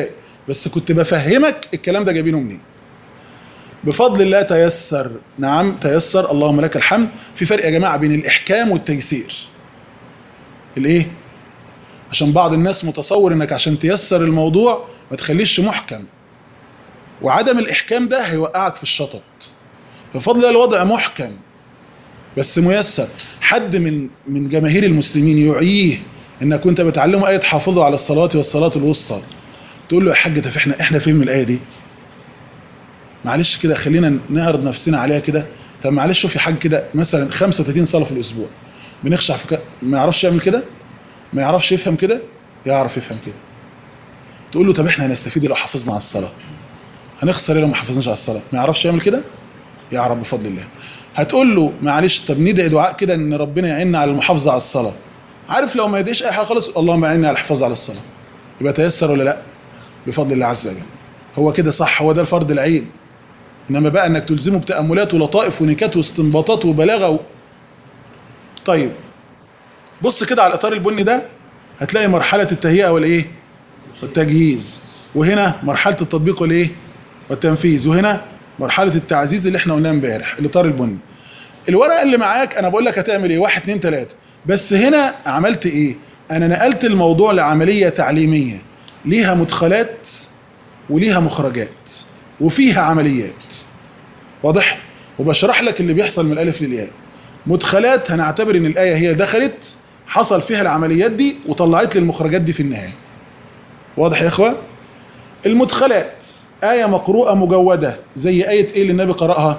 بس كنت بفهمك الكلام ده جايبينه منين بفضل الله تيسر نعم تيسر اللهم لك الحمد في فرق يا جماعه بين الاحكام والتيسير الايه عشان بعض الناس متصور انك عشان تيسر الموضوع ما تخليش محكم وعدم الاحكام ده هيوقعك في الشطط بفضل الله الوضع محكم بس ميسر حد من من جماهير المسلمين يعيه انك كنت بتعلمه ايه حافظوا على الصلاه والصلاه الوسطى تقول له يا حاج ده احنا احنا فين من الايه دي معلش كده خلينا نعرض نفسنا عليها كده طب معلش شوف يا حاج كده مثلا 35 صلاه في الاسبوع بنخشع في ك... ما يعرفش يعمل كده ما يعرفش يفهم كده يعرف يفهم كده تقول له طب احنا هنستفيد إيه لو حافظنا على الصلاه هنخسر إيه لو ما حافظناش على الصلاه ما يعرفش يعمل كده يعرف بفضل الله هتقول له معلش طب ندعي دعاء كده ان ربنا يعيننا على المحافظه على الصلاه عارف لو ما يديش اي حاجه خالص اللهم اعني على الحفاظ على الصلاه يبقى تيسر ولا لا بفضل الله عز وجل هو كده صح هو ده الفرض العين انما بقى انك تلزمه بتاملات ولطائف ونكات واستنباطات وبلاغه و... طيب بص كده على الاطار البني ده هتلاقي مرحله التهيئه والايه والتجهيز وهنا مرحله التطبيق والايه والتنفيذ وهنا مرحله التعزيز اللي احنا قلناها امبارح الاطار البني الورقه اللي معاك انا بقول لك هتعمل ايه واحد اتنين تلاته بس هنا عملت ايه انا نقلت الموضوع لعمليه تعليميه ليها مدخلات وليها مخرجات وفيها عمليات واضح وبشرح لك اللي بيحصل من الالف للياء مدخلات هنعتبر ان الايه هي دخلت حصل فيها العمليات دي وطلعت لي المخرجات دي في النهايه واضح يا اخوه المدخلات آية مقروءة مجودة زي آية إيه اللي النبي قرأها؟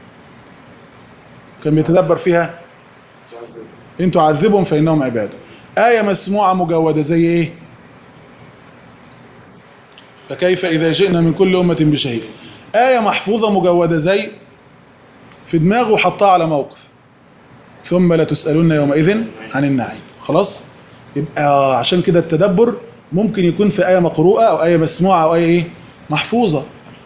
كان بيتدبر فيها إن تعذبهم فإنهم عباد آية مسموعة مجودة زي إيه؟ فكيف إذا جئنا من كل أمة بشهيد آية محفوظة مجودة زي في دماغه وحطها على موقف ثم لتسألن يومئذ عن النعيم خلاص يبقى عشان كده التدبر ممكن يكون في آية مقروءة أو آية مسموعة أو آية إيه محفوظة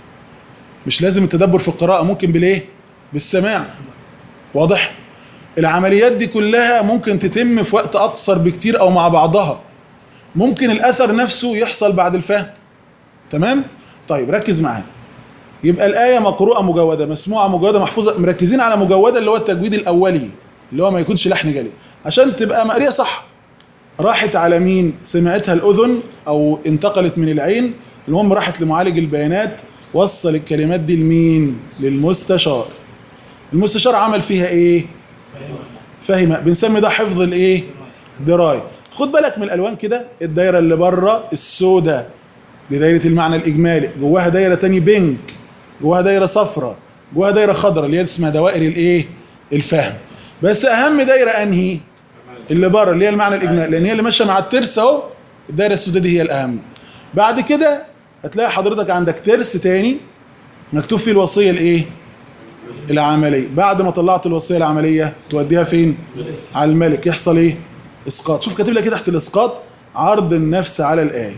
مش لازم التدبر في القراءة ممكن بالإيه بالسماع واضح العمليات دي كلها ممكن تتم في وقت أقصر بكتير أو مع بعضها ممكن الأثر نفسه يحصل بعد الفهم تمام طيب ركز معايا يبقى الآية مقروءة مجودة مسموعة مجودة محفوظة مركزين على مجودة اللي هو التجويد الأولي اللي هو ما يكونش لحن جلي عشان تبقى مقرية صح راحت على مين سمعتها الأذن أو انتقلت من العين المهم راحت لمعالج البيانات وصل الكلمات دي لمين للمستشار المستشار عمل فيها ايه فهم بنسمي ده حفظ الايه درايه خد بالك من الالوان كده الدايره اللي بره السوداء دي دايره المعنى الاجمالي جواها دايره تاني بينك جواها دايره صفراء جواها دايره خضراء اللي هي اسمها دوائر الايه الفهم بس اهم دايره انهي اللي بره اللي هي المعنى الاجمالي لان هي اللي ماشيه مع الترس اهو الدايره السوداء دي هي الاهم بعد كده هتلاقي حضرتك عندك ترس تاني مكتوب فيه الوصيه الايه العمليه بعد ما طلعت الوصيه العمليه توديها فين على الملك يحصل ايه اسقاط شوف كاتب لك كده تحت الاسقاط عرض النفس على الايه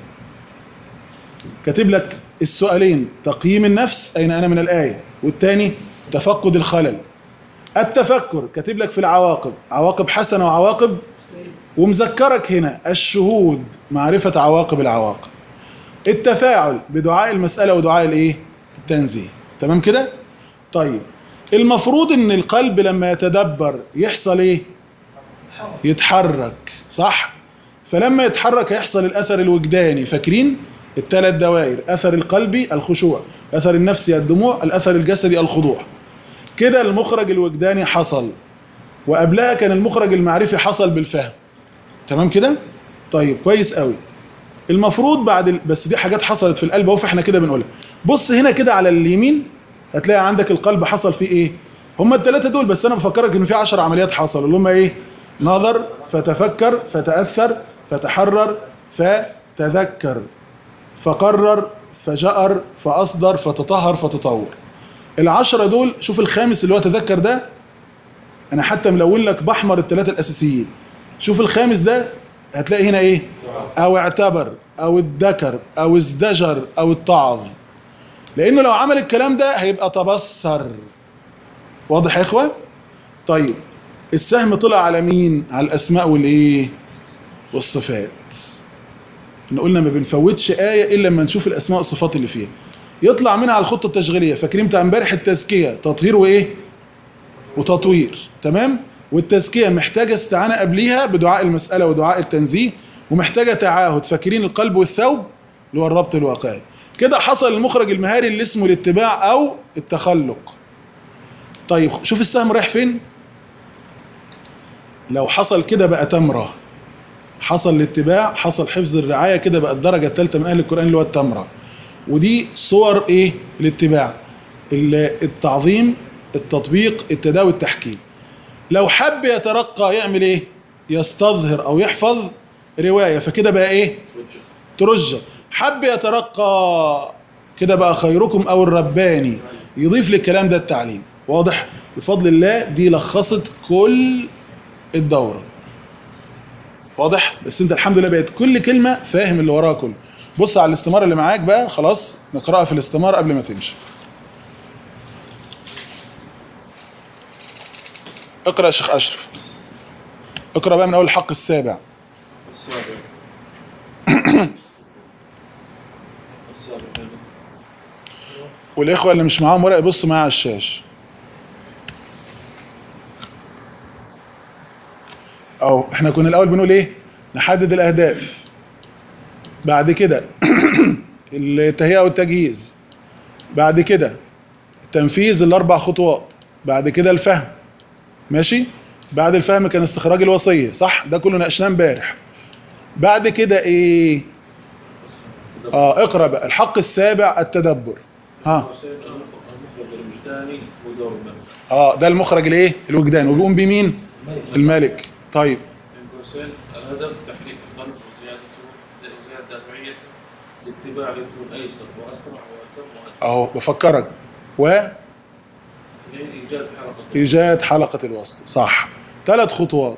كاتب لك السؤالين تقييم النفس اين انا من الايه والتاني تفقد الخلل التفكر كاتب لك في العواقب عواقب حسنه وعواقب ومذكرك هنا الشهود معرفه عواقب العواقب التفاعل بدعاء المساله ودعاء الايه التنزيه تمام كده طيب المفروض ان القلب لما يتدبر يحصل ايه يتحرك صح فلما يتحرك يحصل الاثر الوجداني فاكرين الثلاث دوائر اثر القلبي الخشوع اثر النفسي الدموع الاثر الجسدي الخضوع كده المخرج الوجداني حصل وقبلها كان المخرج المعرفي حصل بالفهم تمام كده طيب كويس قوي المفروض بعد ال... بس دي حاجات حصلت في القلب اهو فاحنا كده بنقولها بص هنا كده على اليمين هتلاقي عندك القلب حصل فيه ايه هما الثلاثه دول بس انا بفكرك ان في 10 عمليات حصلوا اللي هما ايه نظر فتفكر فتاثر فتحرر فتذكر فقرر فجأر فأصدر فتطهر فتطور العشرة دول شوف الخامس اللي هو تذكر ده أنا حتى ملون لك بأحمر الثلاثة الأساسيين شوف الخامس ده هتلاقي هنا إيه أو اعتبر أو ادكر أو ازدجر أو اتعظ لأنه لو عمل الكلام ده هيبقى تبصر واضح يا إخوة طيب السهم طلع على مين على الأسماء والإيه والصفات ان قلنا ما بنفوتش ايه الا لما نشوف الاسماء والصفات اللي فيها يطلع منها على الخطه التشغيليه فاكرين بتاع امبارح التزكيه تطهير وايه وتطوير تمام والتزكيه محتاجه استعانه قبليها بدعاء المساله ودعاء التنزيه ومحتاجه تعاهد فاكرين القلب والثوب اللي هو الربط الواقعي كده حصل المخرج المهاري اللي اسمه الاتباع او التخلق طيب شوف السهم رايح فين لو حصل كده بقى تمره حصل الاتباع حصل حفظ الرعايه كده بقى الدرجه الثالثه من اهل القران اللي هو التمره ودي صور ايه الاتباع ال- التعظيم التطبيق التداوي التحكيم لو حب يترقى يعمل ايه يستظهر او يحفظ روايه فكده بقى ايه ترجى حب يترقى كده بقى خيركم او الرباني يضيف للكلام ده التعليم واضح بفضل الله دي لخصت كل الدوره واضح بس انت الحمد لله بقت كل كلمه فاهم اللي وراها كله بص على الاستماره اللي معاك بقى خلاص نقراها في الاستماره قبل ما تمشي اقرا يا شيخ اشرف اقرا بقى من اول الحق السابع السابع السابع أيضاً. والاخوه اللي مش معاهم ورق يبصوا معايا على الشاشه او احنا كنا الاول بنقول ايه نحدد الاهداف بعد كده التهيئه والتجهيز بعد كده التنفيذ الاربع خطوات بعد كده الفهم ماشي بعد الفهم كان استخراج الوصيه صح ده كله ناقشناه امبارح بعد كده ايه اه اقرا بقى الحق السابع التدبر ها حسين المخرج المخرج الوجداني ودور الملك اه ده المخرج الايه الوجدان وبيقوم بمين الملك طيب بين قوسين الهدف تحريك القلب وزيادته وزيادة دافعيته الاتباع ليكون ايسر واسرع واتم واتم اهو بفكرك وايجاد اثنين ايجاد حلقة حلقه الوصل صح ثلاث خطوات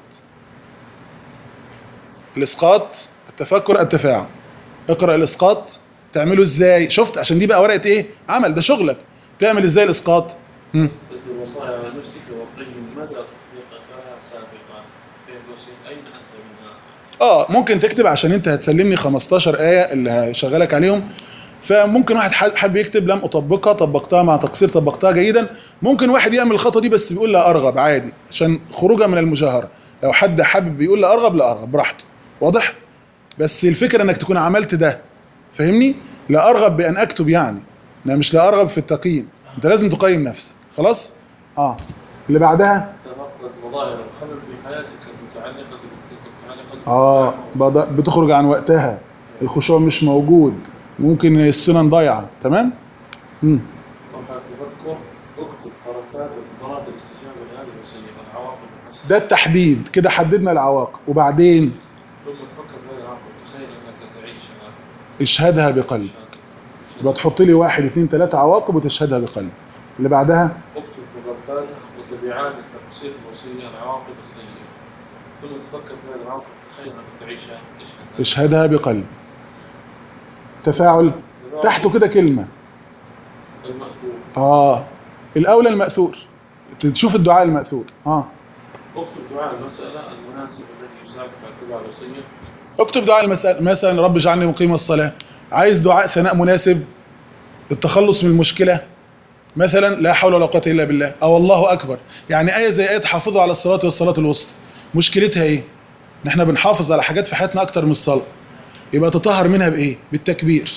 الاسقاط التفكر التفاعل اقرا الاسقاط تعمله ازاي شفت عشان دي بقى ورقه ايه عمل ده شغلك تعمل ازاي الاسقاط مم. اثبت الوصايا على نفسك وقيم مدى تطبيقك لها سابقا بين قوسين اين انت منها؟ اه ممكن تكتب عشان انت هتسلمني 15 ايه اللي هشغلك عليهم فممكن واحد ح- حب يكتب لم اطبقها طبقتها مع تقصير طبقتها جيدا ممكن واحد يعمل الخطوه دي بس بيقول لا ارغب عادي عشان خروجا من المجاهره لو حد حابب بيقول لا ارغب لا ارغب براحته واضح بس الفكره انك تكون عملت ده فاهمني لا ارغب بان اكتب يعني انا مش لا ارغب في التقييم انت لازم تقيم نفسك خلاص اه اللي بعدها تنقد مظاهر الخلل في حياتك المتعلقة بالمتعلقة اه بدأ- بتخرج عن وقتها الخشوع مش موجود ممكن السنن ضايعه تمام مم. طبعا التفكر اكتب حركات وثمرات الاستجابة لهذه الوصية العواقب الحسنة ده التحديد كده حددنا العواقب وبعدين ثم تفكر بهذه العواقب تخيل انك تعيشها اشهدها بقلب يبقى تحط لي واحد اتنين تلاته عواقب وتشهدها بقلب اللي بعدها اكتب مغباتك وتبعات التقصير الوصية العواقب السيئة ثم تفكر في هذه العواقب تخيل انك تعيشها اشهد اشهدها بقلب تفاعل تحته كده كلمه المأثور اه الاولى الماثور تشوف الدعاء الماثور اه اكتب دعاء المسألة المناسب الذي يساعدك على اتباع الوصية اكتب دعاء المسألة مثلا رب اجعلني مقيم الصلاة عايز دعاء ثناء مناسب التخلص من المشكلة مثلا لا حول ولا قوة إلا بالله أو الله أكبر يعني آية زي آية حافظوا على الصلاة والصلاة الوسطى مشكلتها إيه؟ إن إحنا بنحافظ على حاجات في حياتنا أكتر من الصلاة يبقى تطهر منها بإيه؟ بالتكبير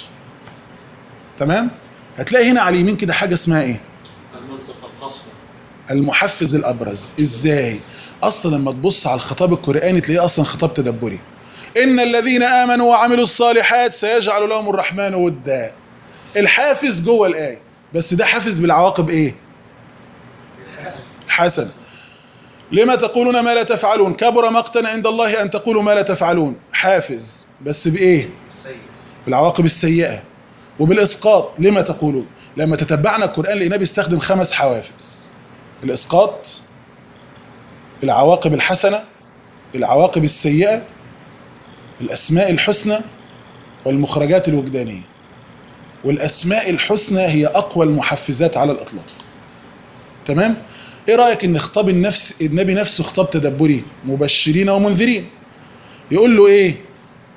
تمام؟ هتلاقي هنا على اليمين كده حاجة اسمها إيه؟ المنطقة الخاصة المحفز الابرز ازاي اصلا لما تبص على الخطاب القراني تلاقيه اصلا خطاب تدبري ان الذين امنوا وعملوا الصالحات سيجعل لهم الرحمن ودا الحافز جوه الايه بس ده حافز بالعواقب ايه حسن لما تقولون ما لا تفعلون كبر مقتا عند الله ان تقولوا ما لا تفعلون حافز بس بايه السيء بالعواقب السيئة وبالإسقاط لما تقولون لما تتبعنا القرآن لقيناه بيستخدم خمس حوافز الإسقاط العواقب الحسنة العواقب السيئة الأسماء الحسنى والمخرجات الوجدانية والأسماء الحسنى هي أقوى المحفزات على الإطلاق تمام؟ إيه رأيك إن خطاب النفس النبي نفسه خطاب تدبري مبشرين ومنذرين يقول له إيه؟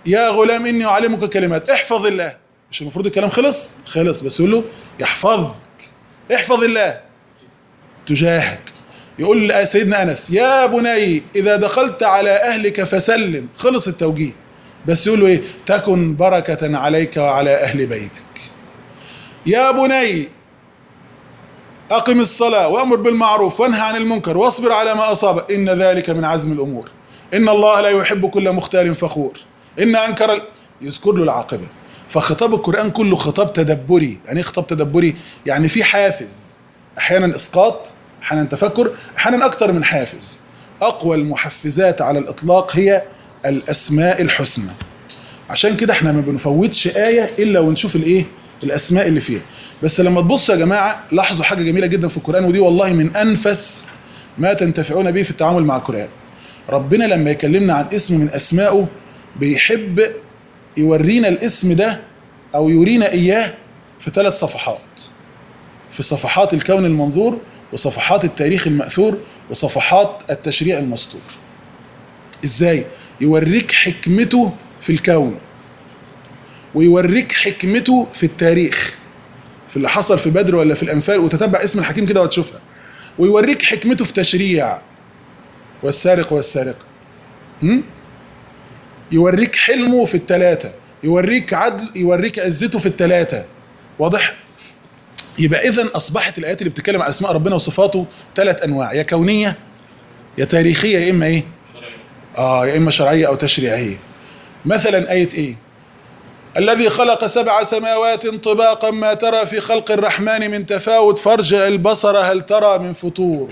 يا غلام اني اعلمك كلمات احفظ الله مش المفروض الكلام خلص خلص بس يقول له يحفظك احفظ الله تجاهك يقول لي سيدنا انس يا بني اذا دخلت على اهلك فسلم خلص التوجيه بس يقول له ايه تكن بركه عليك وعلى اهل بيتك يا بني أقم الصلاة وأمر بالمعروف وانهى عن المنكر واصبر على ما أصابك إن ذلك من عزم الأمور إن الله لا يحب كل مختال فخور إن أنكر ال- يذكر له العاقبة فخطاب القرآن كله خطاب تدبري يعني إيه خطاب تدبري يعني في حافز أحيانا إسقاط أحيانا تفكر أحيانا أكتر من حافز أقوى المحفزات على الإطلاق هي الأسماء الحسنى عشان كده احنا ما بنفوتش آية إلا ونشوف الإيه الأسماء اللي فيها بس لما تبصوا يا جماعة لاحظوا حاجة جميلة جدا في القرآن ودي والله من أنفس ما تنتفعون به في التعامل مع القرآن ربنا لما يكلمنا عن اسم من أسمائه بيحب يورينا الاسم ده أو يرينا إياه في ثلاث صفحات في صفحات الكون المنظور وصفحات التاريخ المأثور وصفحات التشريع المسطور ازاي يوريك حكمته في الكون ويوريك حكمته في التاريخ في اللي حصل في بدر ولا في الانفال وتتبع اسم الحكيم كده وتشوفها ويوريك حكمته في تشريع والسارق والسارقه هم؟ يوريك حلمه في الثلاثه يوريك عدل يوريك عزته في الثلاثه واضح يبقى اذا اصبحت الايات اللي بتتكلم عن اسماء ربنا وصفاته ثلاث انواع يا كونيه يا تاريخيه يا اما ايه اه يا اما شرعيه او تشريعيه مثلا ايه ايه الذي خلق سبع سماوات طباقا ما ترى في خلق الرحمن من تفاوت فارجع البصر هل ترى من فطور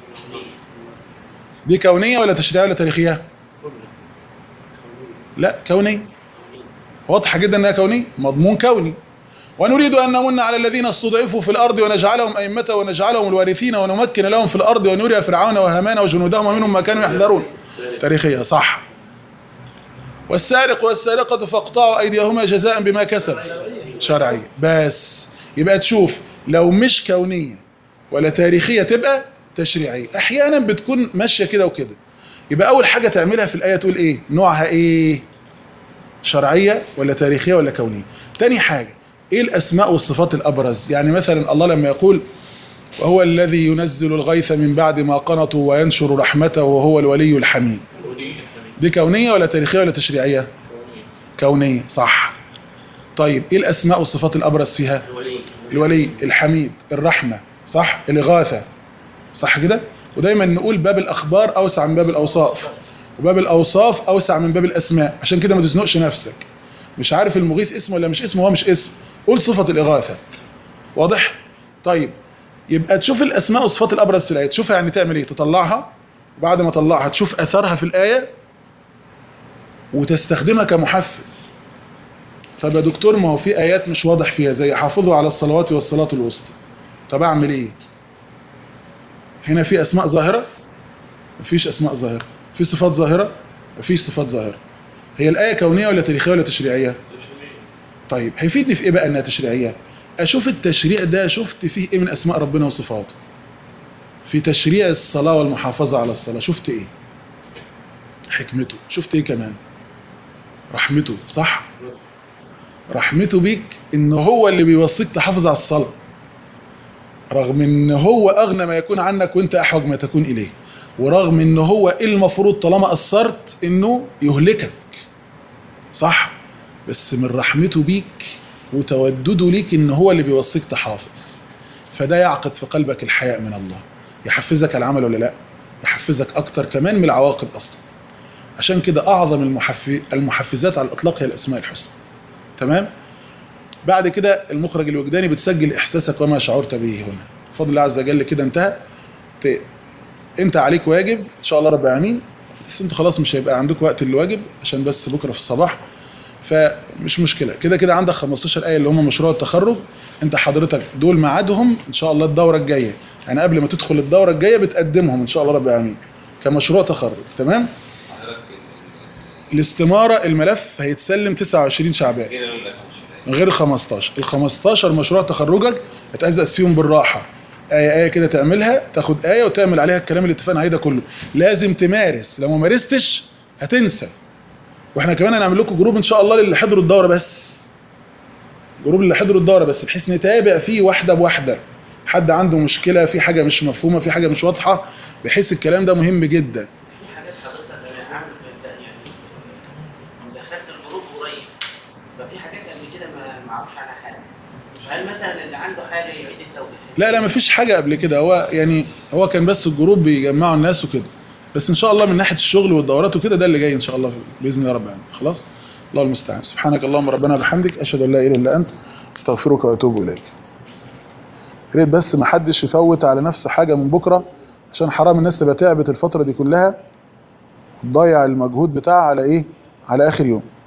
دي كونيه ولا تشريعيه ولا تاريخيه لا كونيه واضحه جدا انها كونيه مضمون كوني ونريد ان نمن على الذين استضعفوا في الارض ونجعلهم ائمه ونجعلهم الوارثين ونمكن لهم في الارض ونري فرعون وهامان وجنودهم ومنهم ما كانوا يحذرون تاريخيه صح والسارق والسارقة فاقطعوا أيديهما جزاء بما كسب شرعي بس يبقى تشوف لو مش كونية ولا تاريخية تبقى تشريعية أحيانا بتكون ماشية كده وكده يبقى أول حاجة تعملها في الآية تقول إيه نوعها إيه شرعية ولا تاريخية ولا كونية تاني حاجة إيه الأسماء والصفات الأبرز يعني مثلا الله لما يقول وهو الذي ينزل الغيث من بعد ما قنطوا وينشر رحمته وهو الولي الحميد ولي الحميد دي كونية ولا تاريخية ولا تشريعية؟ كونية صح. طيب ايه الاسماء والصفات الابرز فيها؟ الولي الولي، الحميد، الرحمة، صح؟ الإغاثة. صح كده؟ ودايما نقول باب الأخبار أوسع من باب الأوصاف. وباب الأوصاف أوسع من باب الأسماء، عشان كده ما تزنقش نفسك. مش عارف المغيث اسمه ولا مش اسمه هو مش اسم. قول صفة الإغاثة. واضح؟ طيب يبقى تشوف الأسماء والصفات الأبرز في الآية، تشوفها يعني تعمل إيه؟ تطلعها وبعد ما تطلعها تشوف أثرها في الآية وتستخدمها كمحفز طب يا دكتور ما هو في ايات مش واضح فيها زي حافظوا على الصلوات والصلاه الوسطى طب اعمل ايه هنا في اسماء ظاهره مفيش اسماء ظاهره في صفات ظاهره مفيش صفات ظاهره هي الايه كونيه ولا تاريخيه ولا تشريعيه طيب هيفيدني في ايه بقى انها تشريعيه اشوف التشريع ده شفت فيه ايه من اسماء ربنا وصفاته في تشريع الصلاه والمحافظه على الصلاه شفت ايه حكمته شفت ايه كمان رحمته صح رحمته بيك ان هو اللي بيوصيك تحافظ على الصلاه رغم ان هو اغنى ما يكون عنك وانت احوج ما تكون اليه ورغم ان هو إيه المفروض طالما قصرت انه يهلكك صح بس من رحمته بيك وتودده ليك ان هو اللي بيوصيك تحافظ فده يعقد في قلبك الحياء من الله يحفزك على العمل ولا لا يحفزك اكتر كمان من العواقب اصلا عشان كده اعظم المحفز المحفزات على الاطلاق هي الاسماء الحسنى تمام بعد كده المخرج الوجداني بتسجل احساسك وما شعرت به هنا بفضل الله عز وجل كده انتهى ت... انت عليك واجب ان شاء الله رب العالمين بس انتوا خلاص مش هيبقى عندكم وقت للواجب عشان بس بكره في الصباح فمش مشكله كده كده عندك 15 ايه اللي هم مشروع التخرج انت حضرتك دول ميعادهم ان شاء الله الدوره الجايه يعني قبل ما تدخل الدوره الجايه بتقدمهم ان شاء الله رب العالمين كمشروع تخرج تمام الاستماره الملف هيتسلم 29 شعبان من غير 15 ال 15 مشروع تخرجك هتأزأز فيهم بالراحه آية آية كده تعملها تاخد آية وتعمل عليها الكلام اللي اتفقنا عليه ده كله لازم تمارس لو ما مارستش هتنسى واحنا كمان هنعمل لكم جروب ان شاء الله للي حضروا الدوره بس جروب اللي حضروا الدوره بس بحيث نتابع فيه واحده بواحده حد عنده مشكله في حاجه مش مفهومه في حاجه مش واضحه بحيث الكلام ده مهم جدا في حاجات حضرتك انا عامل يعني دخلت الجروب قريب ففي حاجات قبل كده ما ما اعرفش عنها حاجه هل مثلا اللي عنده حاجه يعيد التوضيح لا لا مفيش حاجه قبل كده هو يعني هو كان بس الجروب بيجمعوا الناس وكده بس ان شاء الله من ناحيه الشغل والدورات وكده ده اللي جاي ان شاء الله باذن الله رب العالمين خلاص الله المستعان سبحانك اللهم ربنا وبحمدك اشهد ان لا اله الا انت استغفرك واتوب اليك يا ريت بس ما حدش يفوت على نفسه حاجه من بكره عشان حرام الناس تبقى تعبت الفتره دي كلها وتضيع المجهود بتاعها على ايه على اخر يوم